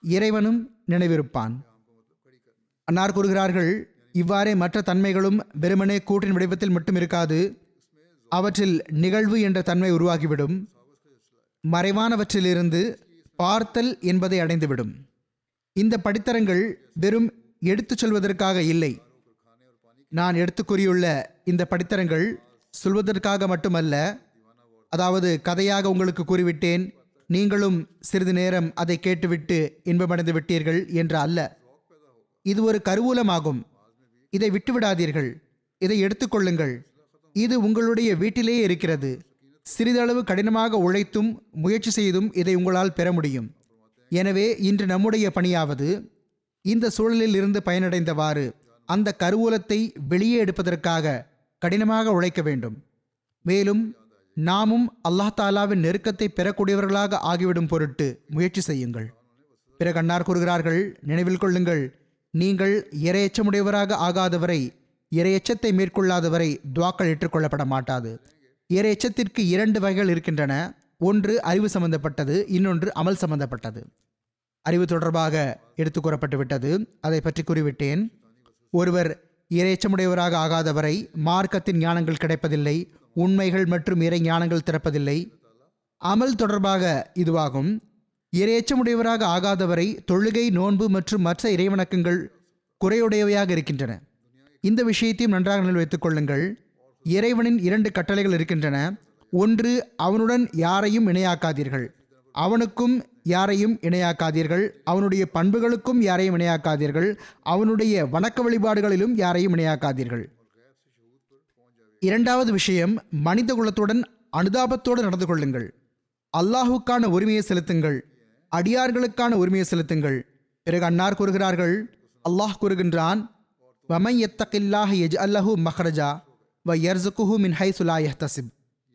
இறைவனும் நினைவிருப்பான் அன்னார் கூறுகிறார்கள் இவ்வாறே மற்ற தன்மைகளும் வெறுமனே கூற்றின் வடிவத்தில் மட்டும் இருக்காது அவற்றில் நிகழ்வு என்ற தன்மை உருவாகிவிடும் மறைவானவற்றிலிருந்து பார்த்தல் என்பதை அடைந்துவிடும் இந்த படித்தரங்கள் வெறும் எடுத்துச் சொல்வதற்காக இல்லை நான் எடுத்து கூறியுள்ள இந்த படித்தரங்கள் சொல்வதற்காக மட்டுமல்ல அதாவது கதையாக உங்களுக்கு கூறிவிட்டேன் நீங்களும் சிறிது நேரம் அதை கேட்டுவிட்டு இன்பமடைந்து விட்டீர்கள் என்று அல்ல இது ஒரு கருவூலமாகும் இதை விட்டுவிடாதீர்கள் இதை எடுத்துக்கொள்ளுங்கள் இது உங்களுடைய வீட்டிலேயே இருக்கிறது சிறிதளவு கடினமாக உழைத்தும் முயற்சி செய்தும் இதை உங்களால் பெற முடியும் எனவே இன்று நம்முடைய பணியாவது இந்த சூழலில் இருந்து பயனடைந்தவாறு அந்த கருவூலத்தை வெளியே எடுப்பதற்காக கடினமாக உழைக்க வேண்டும் மேலும் நாமும் அல்லாஹ் தாலாவின் நெருக்கத்தை பெறக்கூடியவர்களாக ஆகிவிடும் பொருட்டு முயற்சி செய்யுங்கள் பிறகு அன்னார் கூறுகிறார்கள் நினைவில் கொள்ளுங்கள் நீங்கள் இரையச்சமுடையவராக ஆகாதவரை இரையச்சத்தை மேற்கொள்ளாதவரை துவாக்கள் ஏற்றுக்கொள்ளப்பட மாட்டாது இரையச்சத்திற்கு இரண்டு வகைகள் இருக்கின்றன ஒன்று அறிவு சம்பந்தப்பட்டது இன்னொன்று அமல் சம்பந்தப்பட்டது அறிவு தொடர்பாக எடுத்து கூறப்பட்டு விட்டது அதை பற்றி கூறிவிட்டேன் ஒருவர் இரையச்சமுடையவராக ஆகாதவரை மார்க்கத்தின் ஞானங்கள் கிடைப்பதில்லை உண்மைகள் மற்றும் இறை ஞானங்கள் திறப்பதில்லை அமல் தொடர்பாக இதுவாகும் இரையச்சமுடையவராக ஆகாதவரை தொழுகை நோன்பு மற்றும் மற்ற இறைவணக்கங்கள் குறையுடையவையாக இருக்கின்றன இந்த விஷயத்தையும் நன்றாக நினைவில் வைத்துக் கொள்ளுங்கள் இறைவனின் இரண்டு கட்டளைகள் இருக்கின்றன ஒன்று அவனுடன் யாரையும் இணையாக்காதீர்கள் அவனுக்கும் யாரையும் இணையாக்காதீர்கள் அவனுடைய பண்புகளுக்கும் யாரையும் இணையாக்காதீர்கள் அவனுடைய வணக்க வழிபாடுகளிலும் யாரையும் இணையாக்காதீர்கள் இரண்டாவது விஷயம் மனித குலத்துடன் அனுதாபத்தோடு நடந்து கொள்ளுங்கள் அல்லாஹுக்கான உரிமையை செலுத்துங்கள் அடியார்களுக்கான உரிமையை செலுத்துங்கள் பிறகு அன்னார் கூறுகிறார்கள் அல்லாஹ் கூறுகின்றான் வமை எத்தகில்லாஹ் எஜ் அல்லஹு மஹ்ரஜா வ யர்சுகுஹு மின் ஹை சுலா யஹ்தசிப்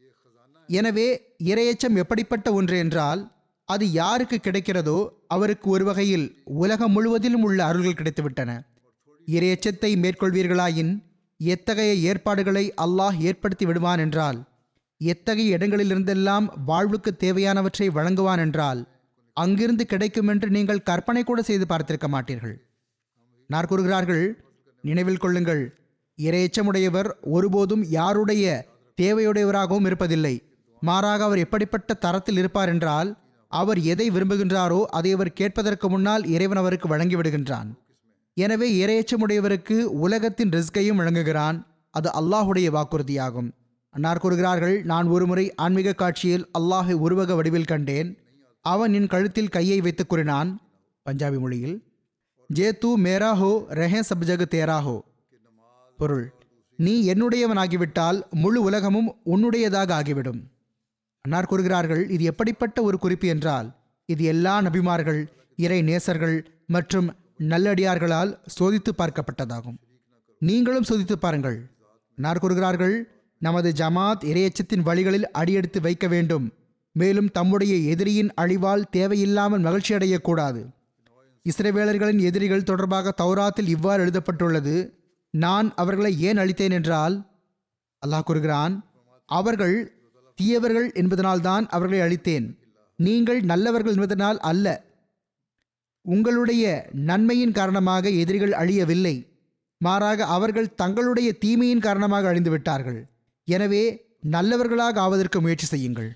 எனவே இரையச்சம் எப்படிப்பட்ட ஒன்று என்றால் அது யாருக்கு கிடைக்கிறதோ அவருக்கு ஒரு வகையில் உலகம் முழுவதிலும் உள்ள அருள்கள் கிடைத்துவிட்டன இரையச்சத்தை மேற்கொள்வீர்களாயின் எத்தகைய ஏற்பாடுகளை அல்லாஹ் ஏற்படுத்தி விடுவான் என்றால் எத்தகைய இடங்களிலிருந்தெல்லாம் வாழ்வுக்கு தேவையானவற்றை வழங்குவான் என்றால் அங்கிருந்து கிடைக்கும் என்று நீங்கள் கற்பனை கூட செய்து பார்த்திருக்க மாட்டீர்கள் நார் கூறுகிறார்கள் நினைவில் கொள்ளுங்கள் இரையச்சமுடையவர் ஒருபோதும் யாருடைய தேவையுடையவராகவும் இருப்பதில்லை மாறாக அவர் எப்படிப்பட்ட தரத்தில் இருப்பார் என்றால் அவர் எதை விரும்புகின்றாரோ அதை அவர் கேட்பதற்கு முன்னால் இறைவன் அவருக்கு வழங்கிவிடுகின்றான் எனவே இரையச்சமுடையவருக்கு உலகத்தின் ரிஸ்கையும் வழங்குகிறான் அது அல்லாஹுடைய வாக்குறுதியாகும் அன்னார் கூறுகிறார்கள் நான் ஒருமுறை ஆன்மீக காட்சியில் அல்லாஹை உருவக வடிவில் கண்டேன் அவன் என் கழுத்தில் கையை வைத்து கூறினான் பஞ்சாபி மொழியில் ஜே தூ மேரா ஹோ ரெஹே சப் ஜக் தேரா ஹோ பொருள் நீ என்னுடையவனாகிவிட்டால் முழு உலகமும் உன்னுடையதாக ஆகிவிடும் அன்னார் கூறுகிறார்கள் இது எப்படிப்பட்ட ஒரு குறிப்பு என்றால் இது எல்லா நபிமார்கள் இறை நேசர்கள் மற்றும் நல்லடியார்களால் சோதித்து பார்க்கப்பட்டதாகும் நீங்களும் சோதித்து பாருங்கள் அன்னார் கூறுகிறார்கள் நமது ஜமாத் இரையச்சத்தின் வழிகளில் அடியெடுத்து வைக்க வேண்டும் மேலும் தம்முடைய எதிரியின் அழிவால் தேவையில்லாமல் மகிழ்ச்சி அடையக்கூடாது இஸ்ரவேலர்களின் எதிரிகள் தொடர்பாக தௌராத்தில் இவ்வாறு எழுதப்பட்டுள்ளது நான் அவர்களை ஏன் அழித்தேன் என்றால் அல்லாஹ் கூறுகிறான் அவர்கள் தீயவர்கள் என்பதனால்தான் அவர்களை அழித்தேன் நீங்கள் நல்லவர்கள் என்பதனால் அல்ல உங்களுடைய நன்மையின் காரணமாக எதிரிகள் அழியவில்லை மாறாக அவர்கள் தங்களுடைய தீமையின் காரணமாக அழிந்து விட்டார்கள் எனவே நல்லவர்களாக ஆவதற்கு முயற்சி செய்யுங்கள்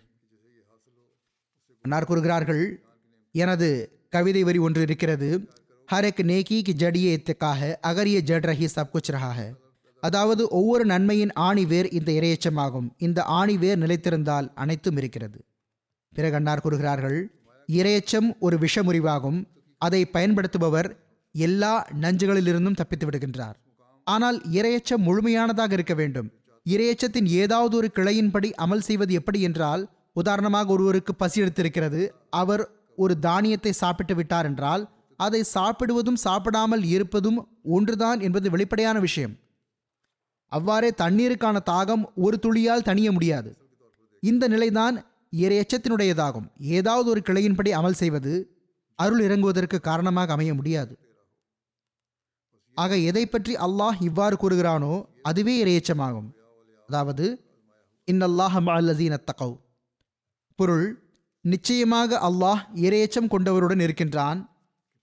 அன்னார் கூறுகிறார்கள் எனது கவிதை வரி ஒன்று இருக்கிறது ஹர் எக் நேக்கி கி ஜடியே எத்துக்காக அகரிய ஜட் ரஹி சப் குச் ரஹா ஹை அதாவது ஒவ்வொரு நன்மையின் ஆணி வேர் இந்த இரையச்சமாகும் இந்த ஆணி வேர் நிலைத்திருந்தால் அனைத்தும் இருக்கிறது பிறகு அன்னார் கூறுகிறார்கள் இரையச்சம் ஒரு விஷமுறிவாகும் அதை பயன்படுத்துபவர் எல்லா நஞ்சுகளிலிருந்தும் தப்பித்து விடுகின்றார் ஆனால் இரையச்சம் முழுமையானதாக இருக்க வேண்டும் இரையச்சத்தின் ஏதாவது ஒரு கிளையின்படி அமல் செய்வது எப்படி என்றால் உதாரணமாக ஒருவருக்கு பசி எடுத்திருக்கிறது அவர் ஒரு தானியத்தை சாப்பிட்டு விட்டார் என்றால் அதை சாப்பிடுவதும் சாப்பிடாமல் இருப்பதும் ஒன்றுதான் என்பது வெளிப்படையான விஷயம் அவ்வாறே தண்ணீருக்கான தாகம் ஒரு துளியால் தணிய முடியாது இந்த நிலைதான் இரையச்சத்தினுடையதாகும் ஏதாவது ஒரு கிளையின்படி அமல் செய்வது அருள் இறங்குவதற்கு காரணமாக அமைய முடியாது ஆக எதை பற்றி அல்லாஹ் இவ்வாறு கூறுகிறானோ அதுவே இரையச்சமாகும் அதாவது இன்னல்லாஹ் மல்லசீன தகவ் பொருள் நிச்சயமாக அல்லாஹ் இரையச்சம் கொண்டவருடன் இருக்கின்றான்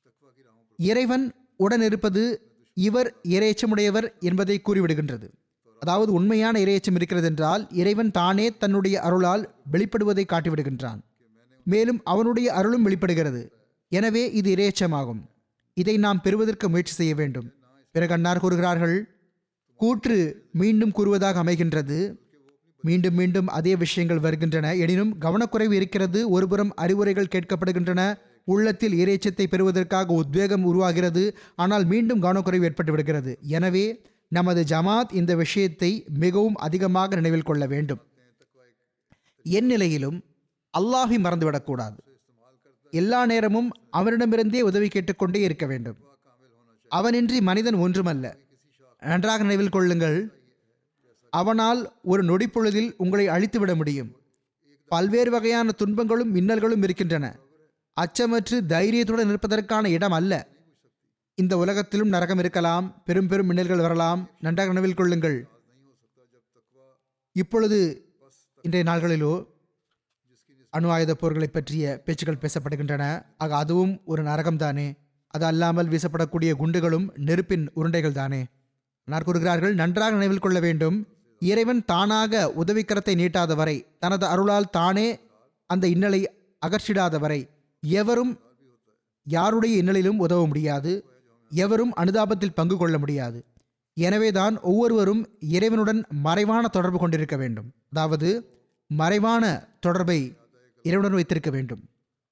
இறைவன் உடன் இருப்பது இவர் இரையச்சமுடையவர் என்பதை கூறிவிடுகின்றது அதாவது உண்மையான இரையச்சம் இருக்கிறது என்றால் இறைவன் தானே தன்னுடைய அருளால் வெளிப்படுவதை காட்டிவிடுகின்றான் மேலும் அவனுடைய அருளும் வெளிப்படுகிறது எனவே இது இரையச்சமாகும் இதை நாம் பெறுவதற்கு முயற்சி செய்ய வேண்டும் பிறகு அன்னார் கூறுகிறார்கள் கூற்று மீண்டும் கூறுவதாக அமைகின்றது மீண்டும் மீண்டும் அதே விஷயங்கள் வருகின்றன எனினும் கவனக்குறைவு இருக்கிறது ஒருபுறம் அறிவுரைகள் கேட்கப்படுகின்றன உள்ளத்தில் இறைச்சத்தை பெறுவதற்காக உத்வேகம் உருவாகிறது ஆனால் மீண்டும் கவனக்குறைவு ஏற்பட்டு விடுகிறது எனவே நமது ஜமாத் இந்த விஷயத்தை மிகவும் அதிகமாக நினைவில் கொள்ள வேண்டும் என் நிலையிலும் அல்லாஹை மறந்துவிடக்கூடாது எல்லா நேரமும் அவனிடமிருந்தே உதவி கேட்டுக்கொண்டே இருக்க வேண்டும் அவனின்றி மனிதன் ஒன்றுமல்ல நன்றாக நினைவில் கொள்ளுங்கள் அவனால் ஒரு நொடிப்பொழுதில் உங்களை அழித்துவிட முடியும் பல்வேறு வகையான துன்பங்களும் மின்னல்களும் இருக்கின்றன அச்சமற்று தைரியத்துடன் இருப்பதற்கான இடம் அல்ல இந்த உலகத்திலும் நரகம் இருக்கலாம் பெரும் பெரும் மின்னல்கள் வரலாம் நன்றாக நினைவில் கொள்ளுங்கள் இப்பொழுது இன்றைய நாள்களிலோ அணு ஆயுத போர்களை பற்றிய பேச்சுக்கள் பேசப்படுகின்றன ஆக அதுவும் ஒரு நரகம்தானே அது அல்லாமல் வீசப்படக்கூடிய குண்டுகளும் நெருப்பின் உருண்டைகள் தானே நான் கூறுகிறார்கள் நன்றாக நினைவில் கொள்ள வேண்டும் இறைவன் தானாக உதவிக்கரத்தை நீட்டாத வரை தனது அருளால் தானே அந்த இன்னலை அகற்றிடாத வரை எவரும் யாருடைய இன்னலிலும் உதவ முடியாது எவரும் அனுதாபத்தில் பங்கு கொள்ள முடியாது எனவேதான் ஒவ்வொருவரும் இறைவனுடன் மறைவான தொடர்பு கொண்டிருக்க வேண்டும் அதாவது மறைவான தொடர்பை இறைவனுடன் வைத்திருக்க வேண்டும்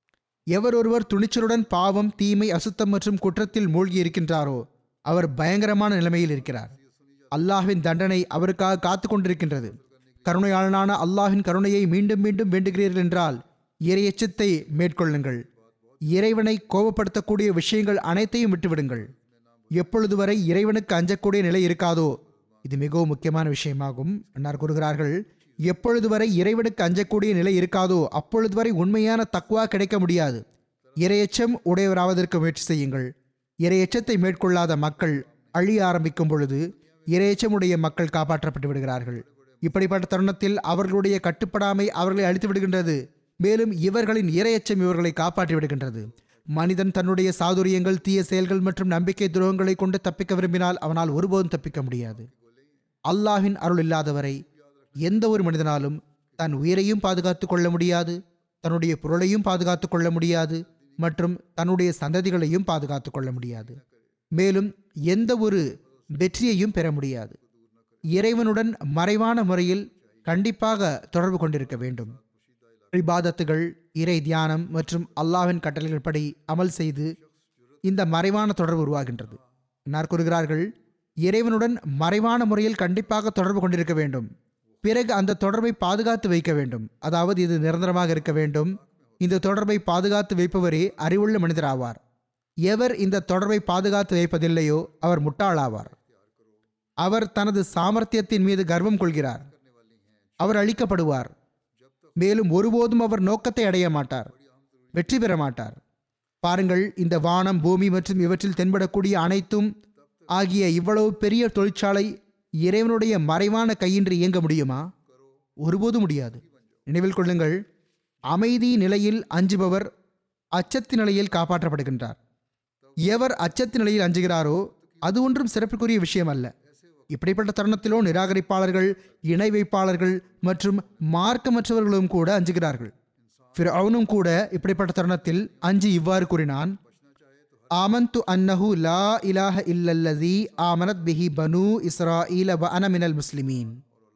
எவர் ஒருவர் துணிச்சலுடன் பாவம் தீமை அசுத்தம் மற்றும் குற்றத்தில் மூழ்கி இருக்கின்றாரோ அவர் பயங்கரமான நிலைமையில் இருக்கிறார் அல்லாஹ்வின் தண்டனை அவருக்காக காத்து கொண்டிருக்கின்றது கருணையாளனான அல்லாஹ்வின் கருணையை மீண்டும் மீண்டும் வேண்டுகிறீர்கள் என்றால் இறையச்சத்தை மேற்கொள்ளுங்கள் இறைவனை கோபப்படுத்தக்கூடிய விஷயங்கள் அனைத்தையும் விட்டுவிடுங்கள் எப்பொழுது வரை இறைவனுக்கு அஞ்சக்கூடிய நிலை இருக்காதோ இது மிகவும் முக்கியமான விஷயமாகும் அன்னார் கூறுகிறார்கள் எப்பொழுது வரை இறைவனுக்கு அஞ்சக்கூடிய நிலை இருக்காதோ அப்பொழுது வரை உண்மையான தக்குவா கிடைக்க முடியாது இரையச்சம் உடையவராவதற்கு முயற்சி செய்யுங்கள் இரையச்சத்தை மேற்கொள்ளாத மக்கள் அழிய ஆரம்பிக்கும் பொழுது இரையச்சமுடைய மக்கள் காப்பாற்றப்பட்டு விடுகிறார்கள் இப்படிப்பட்ட தருணத்தில் அவர்களுடைய கட்டுப்படாமை அவர்களை அழித்து விடுகின்றது மேலும் இவர்களின் இரையச்சம் இவர்களை காப்பாற்றி விடுகின்றது மனிதன் தன்னுடைய சாதுரியங்கள் தீய செயல்கள் மற்றும் நம்பிக்கை துரோகங்களை கொண்டு தப்பிக்க விரும்பினால் அவனால் ஒருபோதும் தப்பிக்க முடியாது அல்லாஹ்வின் அருள் இல்லாதவரை எந்த ஒரு மனிதனாலும் தன் உயிரையும் பாதுகாத்துக் கொள்ள முடியாது தன்னுடைய பொருளையும் பாதுகாத்துக் கொள்ள முடியாது மற்றும் தன்னுடைய சந்ததிகளையும் பாதுகாத்துக் கொள்ள முடியாது மேலும் எந்த ஒரு வெற்றியையும் பெற முடியாது இறைவனுடன் மறைவான முறையில் கண்டிப்பாக தொடர்பு கொண்டிருக்க வேண்டும் இபாதத்துகள் இறை தியானம் மற்றும் அல்லாஹ்வின் கட்டளைகள் படி அமல் செய்து இந்த மறைவான தொடர்பு உருவாகின்றது என்னார் கூறுகிறார்கள் இறைவனுடன் மறைவான முறையில் கண்டிப்பாக தொடர்பு கொண்டிருக்க வேண்டும் பிறகு அந்த தொடர்பை பாதுகாத்து வைக்க வேண்டும் அதாவது இது நிரந்தரமாக இருக்க வேண்டும் இந்த தொடர்பை பாதுகாத்து வைப்பவரே அறிவுள்ள மனிதர் ஆவார் எவர் இந்த தொடர்பை பாதுகாத்து வைப்பதில்லையோ அவர் முட்டாளாவார் அவர் தனது சாமர்த்தியத்தின் மீது கர்வம் கொள்கிறார் அவர் அழிக்கப்படுவார் மேலும் ஒருபோதும் அவர் நோக்கத்தை அடைய மாட்டார் வெற்றி பெற மாட்டார் பாருங்கள் இந்த வானம் பூமி மற்றும் இவற்றில் தென்படக்கூடிய அனைத்தும் ஆகிய இவ்வளவு பெரிய தொழிற்சாலை இறைவனுடைய மறைவான கையின்றி இயங்க முடியுமா ஒருபோதும் முடியாது நினைவில் கொள்ளுங்கள் அமைதி நிலையில் அஞ்சுபவர் அச்சத்து நிலையில் காப்பாற்றப்படுகின்றார் எவர் அச்சத்து நிலையில் அஞ்சுகிறாரோ அது ஒன்றும் சிறப்புக்குரிய விஷயம் அல்ல இப்படிப்பட்ட தருணத்திலோ நிராகரிப்பாளர்கள் இணை வைப்பாளர்கள் மற்றும் மார்க்கமற்றவர்களும் கூட அஞ்சுகிறார்கள் அவனும் கூட இப்படிப்பட்ட தருணத்தில் அஞ்சு இவ்வாறு கூறினான் ஆமந்து அன்னஹு லா இலாஹ இல்லல்லதி ஆமனத் பிஹி பனு இஸ்ராஈல வ அன மினல் முஸ்லிமீன்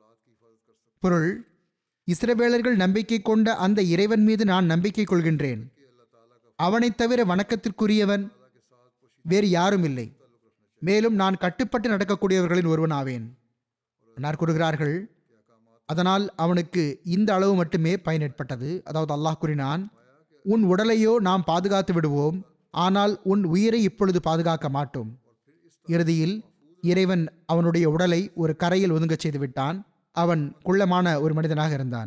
பொருள் இஸ்ரவேலர்கள் நம்பிக்கை கொண்ட அந்த இறைவன் மீது நான் நம்பிக்கை கொள்கின்றேன் அவனைத் தவிர வணக்கத்திற்குரியவன் வேறு யாரும் இல்லை மேலும் நான் கட்டுப்பட்டு நடக்கக்கூடியவர்களின் ஒருவன் ஆவேன் அன்னார் கூறுகிறார்கள் அதனால் அவனுக்கு இந்த அளவு மட்டுமே பயன் ஏற்பட்டது அதாவது அல்லாஹ் கூறினான் உன் உடலையோ நாம் பாதுகாத்து விடுவோம் ஆனால் உன் உயிரை இப்பொழுது பாதுகாக்க மாட்டோம் இறுதியில் இறைவன் அவனுடைய உடலை ஒரு கரையில் ஒதுங்கச் செய்து விட்டான் அவன் குள்ளமான ஒரு மனிதனாக இருந்தான்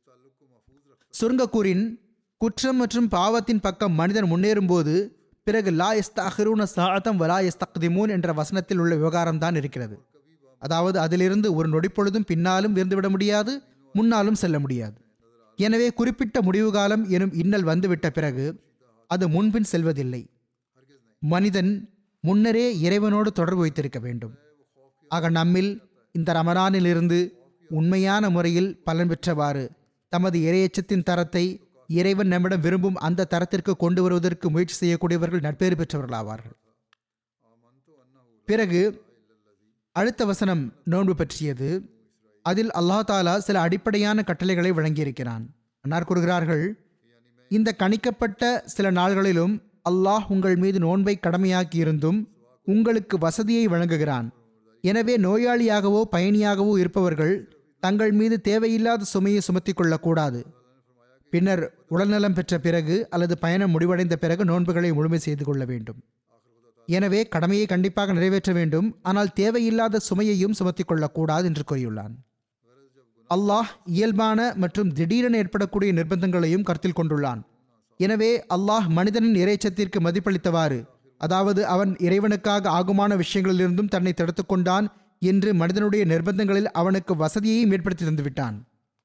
சுருங்கக்கூறின் குற்றம் மற்றும் பாவத்தின் பக்கம் மனிதன் முன்னேறும்போது பிறகு லா எஸ்தஹரூன சாத்தம் வலா எஸ்தக்திமூன் என்ற வசனத்தில் உள்ள விவகாரம் தான் இருக்கிறது அதாவது அதிலிருந்து ஒரு நொடிப்பொழுதும் பின்னாலும் விருந்துவிட முடியாது முன்னாலும் செல்ல முடியாது எனவே குறிப்பிட்ட முடிவு காலம் எனும் இன்னல் வந்துவிட்ட பிறகு அது முன்பின் செல்வதில்லை மனிதன் முன்னரே இறைவனோடு தொடர்பு வைத்திருக்க வேண்டும் ஆக நம்மில் இந்த ரமலானிலிருந்து உண்மையான முறையில் பலன் பெற்றவாறு தமது இரையச்சத்தின் தரத்தை இறைவன் நம்மிடம் விரும்பும் அந்த தரத்திற்கு கொண்டு வருவதற்கு முயற்சி செய்யக்கூடியவர்கள் நட்பேறு பெற்றவர்களாவார்கள் பிறகு அடுத்த வசனம் நோன்பு பற்றியது அதில் அல்லாஹ் தாலா சில அடிப்படையான கட்டளைகளை வழங்கியிருக்கிறான் அன்னார் கூறுகிறார்கள் இந்த கணிக்கப்பட்ட சில நாள்களிலும் அல்லாஹ் உங்கள் மீது நோன்பை கடமையாக்கி இருந்தும் உங்களுக்கு வசதியை வழங்குகிறான் எனவே நோயாளியாகவோ பயணியாகவோ இருப்பவர்கள் தங்கள் மீது தேவையில்லாத சுமையை சுமத்திக் கொள்ளக்கூடாது பின்னர் உடல்நலம் பெற்ற பிறகு அல்லது பயணம் முடிவடைந்த பிறகு நோன்புகளை முழுமை செய்து கொள்ள வேண்டும் எனவே கடமையை கண்டிப்பாக நிறைவேற்ற வேண்டும் ஆனால் தேவையில்லாத சுமையையும் சுமத்திக் கொள்ளக்கூடாது என்று கூறியுள்ளான் அல்லாஹ் இயல்பான மற்றும் திடீரென ஏற்படக்கூடிய நிர்பந்தங்களையும் கருத்தில் கொண்டுள்ளான் எனவே அல்லாஹ் மனிதனின் இறைச்சத்திற்கு மதிப்பளித்தவாறு அதாவது அவன் இறைவனுக்காக ஆகுமான விஷயங்களிலிருந்தும் தன்னை தடுத்துக் கொண்டான் என்று மனிதனுடைய நிர்பந்தங்களில் அவனுக்கு வசதியையும் ஏற்படுத்தி தந்துவிட்டான்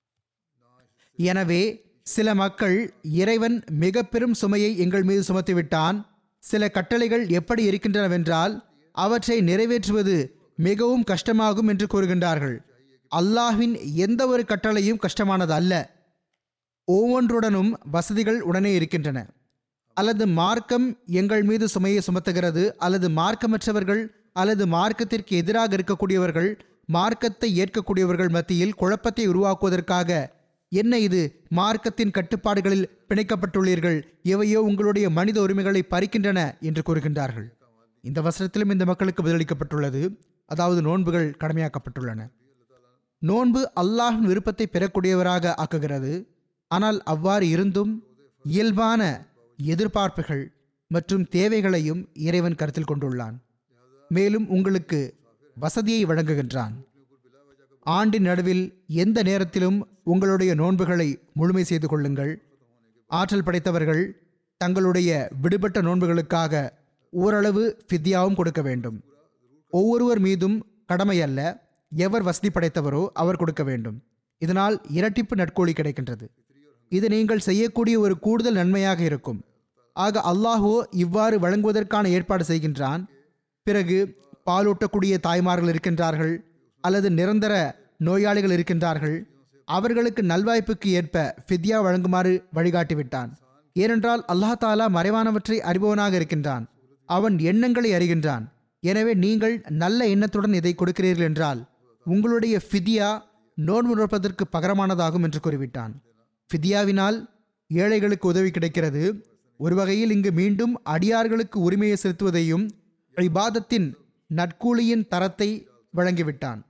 எனவே சில மக்கள் இறைவன் மிக பெரும் சுமையை எங்கள் மீது சுமத்திவிட்டான் சில கட்டளைகள் எப்படி இருக்கின்றனவென்றால் அவற்றை நிறைவேற்றுவது மிகவும் கஷ்டமாகும் என்று கூறுகின்றார்கள் அல்லாஹ்வின் எந்த ஒரு கட்டளையும் கஷ்டமானது அல்ல ஒவ்வொன்றுடனும் வசதிகள் உடனே இருக்கின்றன அல்லது மார்க்கம் எங்கள் மீது சுமையை சுமத்துகிறது அல்லது மார்க்கமற்றவர்கள் அல்லது மார்க்கத்திற்கு எதிராக இருக்கக்கூடியவர்கள் மார்க்கத்தை ஏற்கக்கூடியவர்கள் மத்தியில் குழப்பத்தை உருவாக்குவதற்காக என்ன இது மார்க்கத்தின் கட்டுப்பாடுகளில் பிணைக்கப்பட்டுள்ளீர்கள் எவையோ உங்களுடைய மனித உரிமைகளை பறிக்கின்றன என்று கூறுகின்றார்கள் இந்த வசனத்திலும் இந்த மக்களுக்கு பதிலளிக்கப்பட்டுள்ளது அதாவது நோன்புகள் கடமையாக்கப்பட்டுள்ளன நோன்பு அல்லாஹ்வின் விருப்பத்தை பெறக்கூடியவராக ஆக்குகிறது ஆனால் அவ்வாறு இருந்தும் இயல்பான எதிர்பார்ப்புகள் மற்றும் தேவைகளையும் இறைவன் கருத்தில் கொண்டுள்ளான் மேலும் உங்களுக்கு வசதியை வழங்குகின்றான் ஆண்டின் நடுவில் எந்த நேரத்திலும் உங்களுடைய நோன்புகளை முழுமை செய்து கொள்ளுங்கள் ஆற்றல் படைத்தவர்கள் தங்களுடைய விடுபட்ட நோன்புகளுக்காக ஓரளவு ஃபித்யாவும் கொடுக்க வேண்டும் ஒவ்வொருவர் மீதும் கடமை அல்ல எவர் வசதி படைத்தவரோ அவர் கொடுக்க வேண்டும் இதனால் இரட்டிப்பு நட்கோழி கிடைக்கின்றது இது நீங்கள் செய்யக்கூடிய ஒரு கூடுதல் நன்மையாக இருக்கும் ஆக அல்லாஹோ இவ்வாறு வழங்குவதற்கான ஏற்பாடு செய்கின்றான் பிறகு பாலூட்டக்கூடிய தாய்மார்கள் இருக்கின்றார்கள் அல்லது நிரந்தர நோயாளிகள் இருக்கின்றார்கள் அவர்களுக்கு நல்வாய்ப்புக்கு ஏற்ப ஃபித்யா வழங்குமாறு வழிகாட்டிவிட்டான் ஏனென்றால் அல்லாஹ் தாலா மறைவானவற்றை அறிபவனாக இருக்கின்றான் அவன் எண்ணங்களை அறிகின்றான் எனவே நீங்கள் நல்ல எண்ணத்துடன் இதை கொடுக்கிறீர்கள் என்றால் உங்களுடைய ஃபிதியா நோன்பு நோற்பதற்கு பகரமானதாகும் என்று கூறிவிட்டான் ஃபிதியாவினால் ஏழைகளுக்கு உதவி கிடைக்கிறது ஒரு வகையில் இங்கு மீண்டும் அடியார்களுக்கு உரிமையை செலுத்துவதையும் இபாதத்தின் நட்கூலியின் தரத்தை வழங்கிவிட்டான்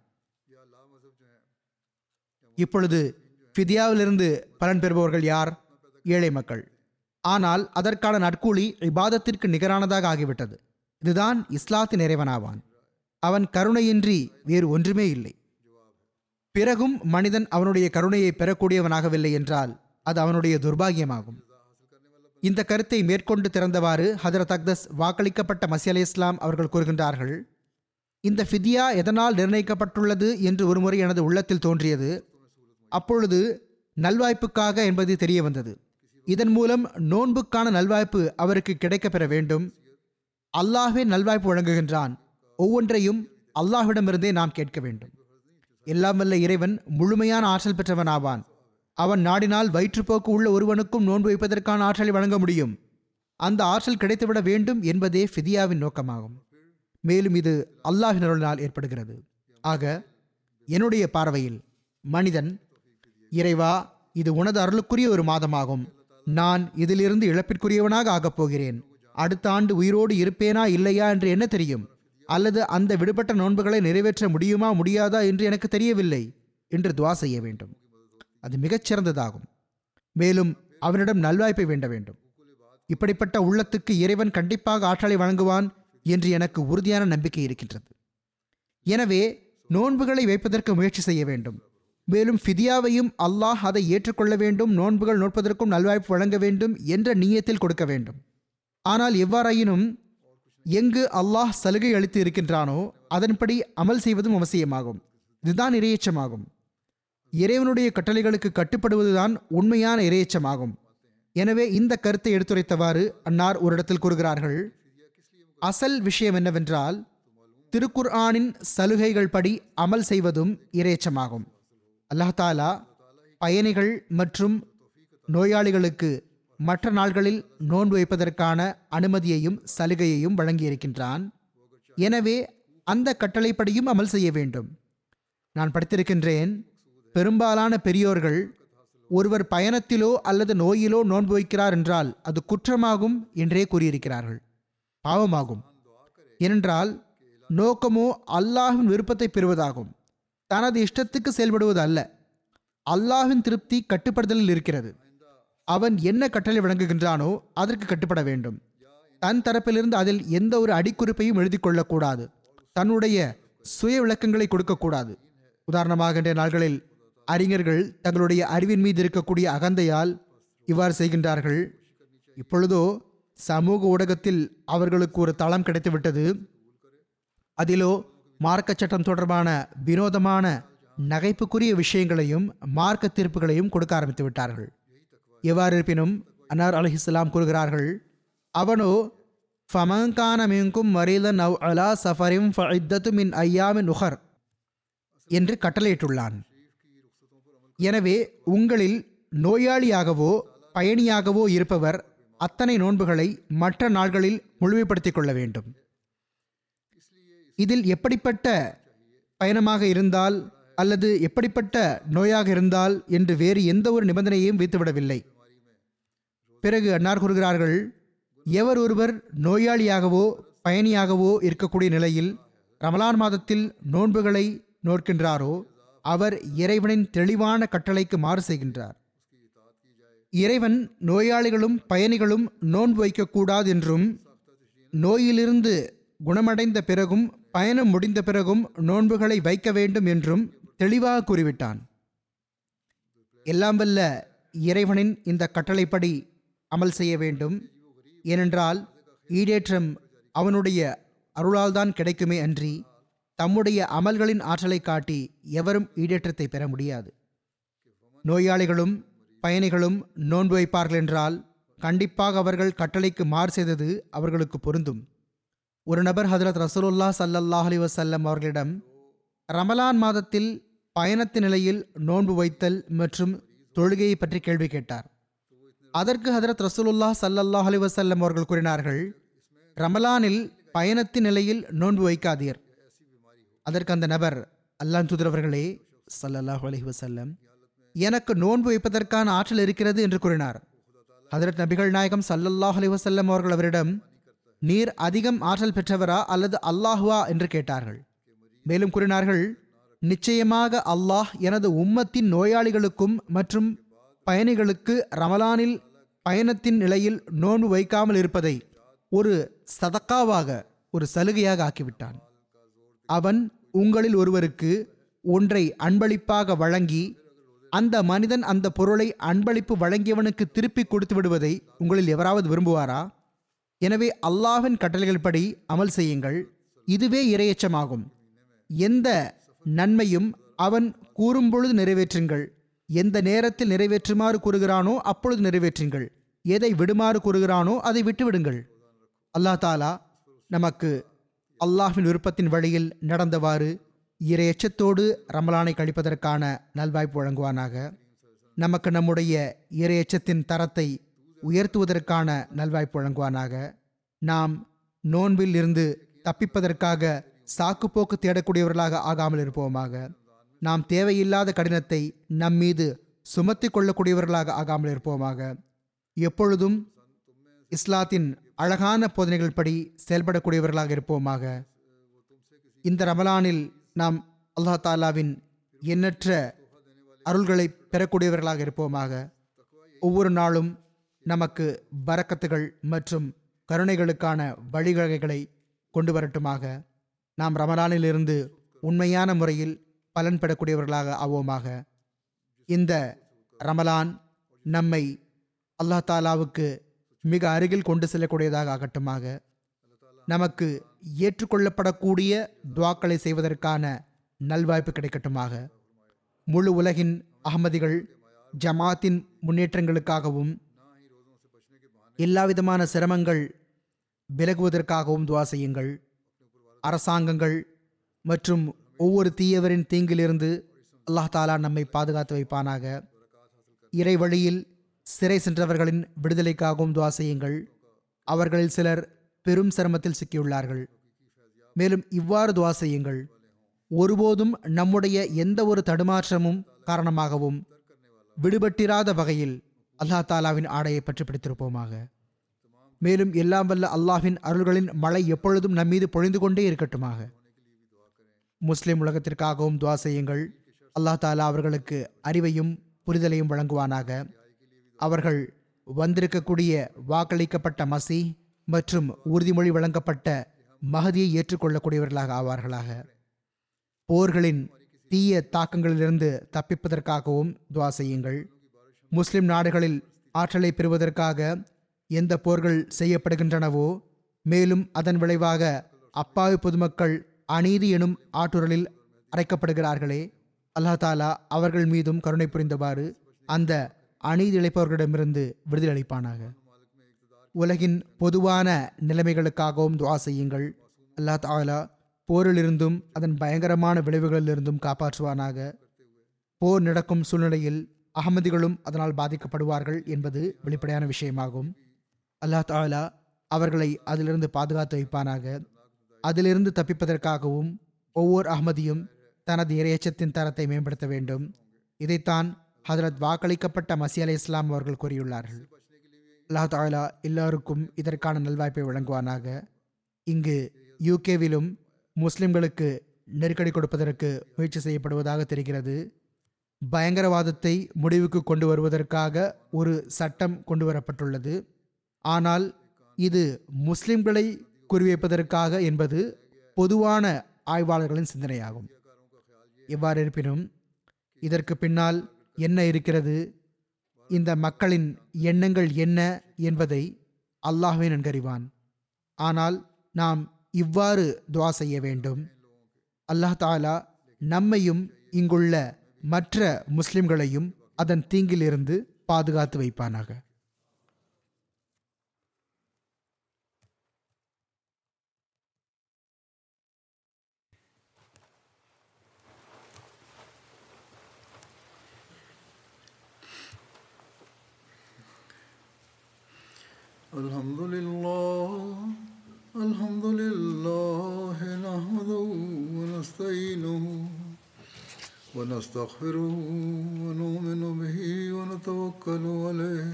இப்பொழுது ஃபிதியாவிலிருந்து பலன் பெறுபவர்கள் யார் ஏழை மக்கள் ஆனால் அதற்கான நட்கூலி இபாதத்திற்கு நிகரானதாக ஆகிவிட்டது இதுதான் இஸ்லாத்தின் இறைவனாவான் அவன் கருணையின்றி வேறு ஒன்றுமே இல்லை பிறகும் மனிதன் அவனுடைய கருணையை பெறக்கூடியவனாகவில்லை என்றால் அது அவனுடைய துர்பாகியமாகும் இந்த கருத்தை மேற்கொண்டு திறந்தவாறு ஹதரத் அக்தஸ் வாக்களிக்கப்பட்ட மசி அலி இஸ்லாம் அவர்கள் கூறுகின்றார்கள் இந்த ஃபிதியா எதனால் நிர்ணயிக்கப்பட்டுள்ளது என்று ஒருமுறை எனது உள்ளத்தில் தோன்றியது அப்பொழுது நல்வாய்ப்புக்காக என்பது தெரிய வந்தது இதன் மூலம் நோன்புக்கான நல்வாய்ப்பு அவருக்கு கிடைக்கப் பெற வேண்டும் அல்லாஹ்வே நல்வாய்ப்பு வழங்குகின்றான் ஒவ்வொன்றையும் அல்லாஹ்விடமிருந்தே நாம் கேட்க வேண்டும் எல்லாம் வல்ல இறைவன் முழுமையான ஆற்றல் பெற்றவன் ஆவான் அவன் நாடினால் வயிற்றுப்போக்கு உள்ள ஒருவனுக்கும் நோன்பு வைப்பதற்கான ஆற்றலை வழங்க முடியும் அந்த ஆற்றல் கிடைத்துவிட வேண்டும் என்பதே ஃபிதியாவின் நோக்கமாகும் மேலும் இது அல்லாஹின் அருளினால் ஏற்படுகிறது ஆக என்னுடைய பார்வையில் மனிதன் இறைவா இது உனது அருளுக்குரிய ஒரு மாதமாகும் நான் இதிலிருந்து இழப்பிற்குரியவனாக ஆகப் போகிறேன் அடுத்த ஆண்டு உயிரோடு இருப்பேனா இல்லையா என்று என்ன தெரியும் அல்லது அந்த விடுபட்ட நோன்புகளை நிறைவேற்ற முடியுமா முடியாதா என்று எனக்கு தெரியவில்லை என்று துவா செய்ய வேண்டும் அது மிகச்சிறந்ததாகும் மேலும் அவனிடம் நல்வாய்ப்பை வேண்ட வேண்டும் இப்படிப்பட்ட உள்ளத்துக்கு இறைவன் கண்டிப்பாக ஆற்றலை வழங்குவான் என்று எனக்கு உறுதியான நம்பிக்கை இருக்கின்றது எனவே நோன்புகளை வைப்பதற்கு முயற்சி செய்ய வேண்டும் மேலும் ஃபிதியாவையும் அல்லாஹ் அதை ஏற்றுக்கொள்ள வேண்டும் நோன்புகள் நோட்பதற்கும் நல்வாய்ப்பு வழங்க வேண்டும் என்ற நீயத்தில் கொடுக்க வேண்டும் ஆனால் எவ்வாறாயினும் எங்கு அல்லாஹ் சலுகை அளித்து இருக்கின்றானோ அதன்படி அமல் செய்வதும் அவசியமாகும் இதுதான் இரையச்சமாகும் இறைவனுடைய கட்டளைகளுக்கு கட்டுப்படுவதுதான் உண்மையான இரையச்சமாகும் எனவே இந்த கருத்தை எடுத்துரைத்தவாறு அன்னார் ஒரு இடத்தில் கூறுகிறார்கள் அசல் விஷயம் என்னவென்றால் திருக்குர்ஆனின் சலுகைகள் படி அமல் செய்வதும் இரையச்சமாகும் அல்லாஹ் தாலா பயணிகள் மற்றும் நோயாளிகளுக்கு மற்ற நாள்களில் நோன்பு வைப்பதற்கான அனுமதியையும் சலுகையையும் வழங்கியிருக்கின்றான் எனவே அந்த கட்டளைப்படியும் அமல் செய்ய வேண்டும் நான் படித்திருக்கின்றேன் பெரும்பாலான பெரியோர்கள் ஒருவர் பயணத்திலோ அல்லது நோயிலோ நோன்பு வைக்கிறார் என்றால் அது குற்றமாகும் என்றே கூறியிருக்கிறார்கள் பாவமாகும் ஏனென்றால் நோக்கமோ அல்லாஹ்வின் விருப்பத்தை பெறுவதாகும் தனது இஷ்டத்துக்கு செயல்படுவது அல்ல அல்லாஹ்வின் திருப்தி கட்டுப்படுதலில் இருக்கிறது அவன் என்ன கட்டளை வழங்குகின்றானோ அதற்கு கட்டுப்பட வேண்டும் தன் தரப்பிலிருந்து அதில் எந்த ஒரு அடிக்குறிப்பையும் எழுதி கொள்ளக்கூடாது தன்னுடைய சுய விளக்கங்களை கொடுக்கக்கூடாது உதாரணமாக இன்றைய நாள்களில் அறிஞர்கள் தங்களுடைய அறிவின் மீது இருக்கக்கூடிய அகந்தையால் இவ்வாறு செய்கின்றார்கள் இப்பொழுதோ சமூக ஊடகத்தில் அவர்களுக்கு ஒரு தளம் கிடைத்துவிட்டது அதிலோ மார்க்க சட்டம் தொடர்பான வினோதமான நகைப்புக்குரிய விஷயங்களையும் மார்க்க தீர்ப்புகளையும் கொடுக்க ஆரம்பித்து விட்டார்கள் எவ்வாறு இருப்பினும் அன்னார் அலிஹிஸ்லாம் கூறுகிறார்கள் அவனோ ஃபமங்கான மின்கும் மரீதன் அவ் அலா சஃபரிம் ஃபஇத்தத்து மின் ஐயாமின் நுகர் என்று கட்டளையிட்டுள்ளான் எனவே உங்களில் நோயாளியாகவோ பயணியாகவோ இருப்பவர் அத்தனை நோன்புகளை மற்ற நாள்களில் முழுமைப்படுத்திக் கொள்ள வேண்டும் இதில் எப்படிப்பட்ட பயணமாக இருந்தால் அல்லது எப்படிப்பட்ட நோயாக இருந்தால் என்று வேறு எந்த ஒரு நிபந்தனையையும் வைத்துவிடவில்லை பிறகு அன்னார் கூறுகிறார்கள் எவர் ஒருவர் நோயாளியாகவோ பயணியாகவோ இருக்கக்கூடிய நிலையில் ரமலான் மாதத்தில் நோன்புகளை நோக்கின்றாரோ அவர் இறைவனின் தெளிவான கட்டளைக்கு மாறு செய்கின்றார் இறைவன் நோயாளிகளும் பயணிகளும் நோன்பு வைக்கக்கூடாது என்றும் நோயிலிருந்து குணமடைந்த பிறகும் பயணம் முடிந்த பிறகும் நோன்புகளை வைக்க வேண்டும் என்றும் தெளிவாக கூறிவிட்டான் எல்லாம் வல்ல இறைவனின் இந்த கட்டளைப்படி அமல் செய்ய வேண்டும் ஏனென்றால் ஈடேற்றம் அவனுடைய அருளால்தான் கிடைக்குமே அன்றி தம்முடைய அமல்களின் ஆற்றலை காட்டி எவரும் ஈடேற்றத்தை பெற முடியாது நோயாளிகளும் பயணிகளும் நோன்பு வைப்பார்கள் என்றால் கண்டிப்பாக அவர்கள் கட்டளைக்கு மாறு செய்தது அவர்களுக்கு பொருந்தும் ஒரு நபர் ஹதரத் ரசூலுல்லா சல்லல்லாஹ் அலி வசல்லம் அவர்களிடம் ரமலான் மாதத்தில் பயணத்து நிலையில் நோன்பு வைத்தல் மற்றும் தொழுகையை பற்றி கேள்வி கேட்டார் அதற்கு ஹதரத் ரசூலுல்லா சல்லல்லாஹ் அலி வசல்லம் அவர்கள் கூறினார்கள் ரமலானில் பயணத்தின் நிலையில் நோன்பு வைக்காதீர் அதற்கு அந்த நபர் அல்லாஹ் தூதரவர்களே சல்லல்லாஹு அலஹி வசல்லம் எனக்கு நோன்பு வைப்பதற்கான ஆற்றல் இருக்கிறது என்று கூறினார் ஹதரத் நபிகள் நாயகம் சல்லல்லாஹ் அலி வசல்லம் அவர்கள் அவரிடம் நீர் அதிகம் ஆற்றல் பெற்றவரா அல்லது அல்லாஹுவா என்று கேட்டார்கள் மேலும் கூறினார்கள் நிச்சயமாக அல்லாஹ் எனது உம்மத்தின் நோயாளிகளுக்கும் மற்றும் பயணிகளுக்கு ரமலானில் பயணத்தின் நிலையில் நோன்பு வைக்காமல் இருப்பதை ஒரு சதக்காவாக ஒரு சலுகையாக ஆக்கிவிட்டான் அவன் உங்களில் ஒருவருக்கு ஒன்றை அன்பளிப்பாக வழங்கி அந்த மனிதன் அந்த பொருளை அன்பளிப்பு வழங்கியவனுக்கு திருப்பி கொடுத்து விடுவதை உங்களில் எவராவது விரும்புவாரா எனவே அல்லாஹ்வின் கட்டளைகள்படி அமல் செய்யுங்கள் இதுவே இரையச்சமாகும் எந்த நன்மையும் அவன் கூறும்பொழுது நிறைவேற்றுங்கள் எந்த நேரத்தில் நிறைவேற்றுமாறு கூறுகிறானோ அப்பொழுது நிறைவேற்றுங்கள் எதை விடுமாறு கூறுகிறானோ அதை விட்டுவிடுங்கள் அல்லாஹ் தாலா நமக்கு அல்லாஹ்வின் விருப்பத்தின் வழியில் நடந்தவாறு இரையச்சத்தோடு ரமலானை கழிப்பதற்கான நல்வாய்ப்பு வழங்குவானாக நமக்கு நம்முடைய இரையச்சத்தின் தரத்தை உயர்த்துவதற்கான நல்வாய்ப்பு வழங்குவானாக நாம் நோன்பில் இருந்து தப்பிப்பதற்காக சாக்குப்போக்கு தேடக்கூடியவர்களாக ஆகாமல் இருப்போமாக நாம் தேவையில்லாத கடினத்தை நம் மீது சுமத்தி கொள்ளக்கூடியவர்களாக ஆகாமல் இருப்போமாக எப்பொழுதும் இஸ்லாத்தின் அழகான போதனைகள் படி செயல்படக்கூடியவர்களாக இருப்போமாக இந்த ரமலானில் நாம் அல்லாஹ் தாலாவின் எண்ணற்ற அருள்களை பெறக்கூடியவர்களாக இருப்போமாக ஒவ்வொரு நாளும் நமக்கு பரக்கத்துகள் மற்றும் கருணைகளுக்கான வழிவகைகளை கொண்டு வரட்டுமாக நாம் ரமலானிலிருந்து உண்மையான முறையில் பலன் பெறக்கூடியவர்களாக ஆவோமாக இந்த ரமலான் நம்மை அல்லாஹ் தாலாவுக்கு மிக அருகில் கொண்டு செல்லக்கூடியதாக ஆகட்டுமாக நமக்கு ஏற்றுக்கொள்ளப்படக்கூடிய துவாக்களை செய்வதற்கான நல்வாய்ப்பு கிடைக்கட்டுமாக முழு உலகின் அகமதிகள் ஜமாத்தின் முன்னேற்றங்களுக்காகவும் எல்லாவிதமான சிரமங்கள் விலகுவதற்காகவும் துவா செய்யுங்கள் அரசாங்கங்கள் மற்றும் ஒவ்வொரு தீயவரின் தீங்கிலிருந்து அல்லாஹ் தாலா நம்மை பாதுகாத்து வைப்பானாக இறை வழியில் சிறை சென்றவர்களின் விடுதலைக்காகவும் துவா செய்யுங்கள் அவர்களில் சிலர் பெரும் சிரமத்தில் சிக்கியுள்ளார்கள் மேலும் இவ்வாறு துவா செய்யுங்கள் ஒருபோதும் நம்முடைய எந்த ஒரு தடுமாற்றமும் காரணமாகவும் விடுபட்டிராத வகையில் அல்லாஹ் தாலாவின் ஆடையை பற்றி பிடித்திருப்போமாக மேலும் எல்லாம் வல்ல அல்லாஹ்வின் அருள்களின் மழை எப்பொழுதும் நம்மீது பொழிந்து கொண்டே இருக்கட்டுமாக முஸ்லிம் உலகத்திற்காகவும் துவா செய்யுங்கள் அல்லாஹ் தாலா அவர்களுக்கு அறிவையும் புரிதலையும் வழங்குவானாக அவர்கள் வந்திருக்கக்கூடிய வாக்களிக்கப்பட்ட மசி மற்றும் உறுதிமொழி வழங்கப்பட்ட மகதியை ஏற்றுக்கொள்ளக்கூடியவர்களாக ஆவார்களாக போர்களின் தீய தாக்கங்களிலிருந்து தப்பிப்பதற்காகவும் துவா செய்யுங்கள் முஸ்லிம் நாடுகளில் ஆற்றலை பெறுவதற்காக எந்த போர்கள் செய்யப்படுகின்றனவோ மேலும் அதன் விளைவாக அப்பாவி பொதுமக்கள் அநீதி எனும் ஆற்றுரலில் அரைக்கப்படுகிறார்களே அல்லாஹ் தாலா அவர்கள் மீதும் கருணை புரிந்தவாறு அந்த அநீதி இழைப்பவர்களிடமிருந்து விடுதலை அளிப்பானாக உலகின் பொதுவான நிலைமைகளுக்காகவும் துவா செய்யுங்கள் அல்லாஹ் தாலா போரிலிருந்தும் அதன் பயங்கரமான விளைவுகளிலிருந்தும் காப்பாற்றுவானாக போர் நடக்கும் சூழ்நிலையில் அகமதிகளும் அதனால் பாதிக்கப்படுவார்கள் என்பது வெளிப்படையான விஷயமாகும் அல்லாஹ் தாலா அவர்களை அதிலிருந்து பாதுகாத்து வைப்பானாக அதிலிருந்து தப்பிப்பதற்காகவும் ஒவ்வொரு அகமதியும் தனது இரையச்சத்தின் தரத்தை மேம்படுத்த வேண்டும் இதைத்தான் ஹதரத் வாக்களிக்கப்பட்ட மசி அலை இஸ்லாம் அவர்கள் கூறியுள்ளார்கள் அல்லாஹ் தாலா எல்லாருக்கும் இதற்கான நல்வாய்ப்பை வழங்குவானாக இங்கு யூகேவிலும் முஸ்லிம்களுக்கு நெருக்கடி கொடுப்பதற்கு முயற்சி செய்யப்படுவதாக தெரிகிறது பயங்கரவாதத்தை முடிவுக்கு கொண்டு வருவதற்காக ஒரு சட்டம் கொண்டு வரப்பட்டுள்ளது ஆனால் இது முஸ்லிம்களை குறிவைப்பதற்காக என்பது பொதுவான ஆய்வாளர்களின் சிந்தனையாகும் எவ்வாறு இருப்பினும் இதற்கு பின்னால் என்ன இருக்கிறது இந்த மக்களின் எண்ணங்கள் என்ன என்பதை அல்லாஹ்வே நன்கறிவான் ஆனால் நாம் இவ்வாறு துவா செய்ய வேண்டும் அல்லாஹ் தாலா நம்மையும் இங்குள்ள மற்ற முஸ்லிம்களையும் அதன் தீங்கிலிருந்து பாதுகாத்து வைப்பானாக الحمد لله الحمد لله نحمده ونستعينه ونستغفره ونؤمن به ونتوكل عليه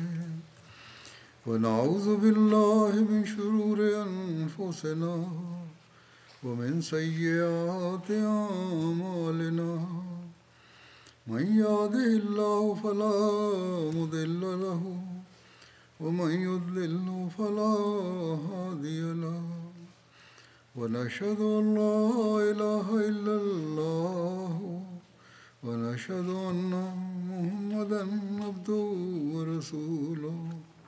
ونعوذ بالله من شرور أنفسنا ومن سيئات أعمالنا من يهده الله فلا مضل له ومن يضلل فلا هادي له ونشهد ان لا اله الا الله ونشهد ان محمدا عبده ورسوله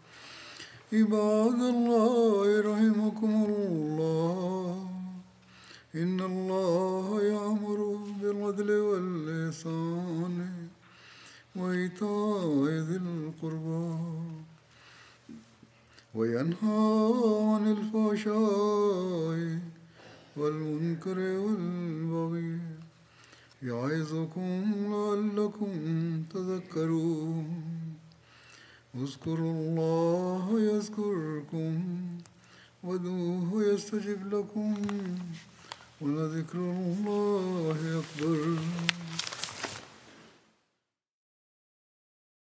عباد الله رحمكم الله ان الله يامر بالعدل واللسان وايتاء ذي القربى وينهى عن الفحشاء والمنكر والبغي يعظكم لعلكم تذكرون اذكروا الله يذكركم ودوه يستجب لكم ولذكر الله أكبر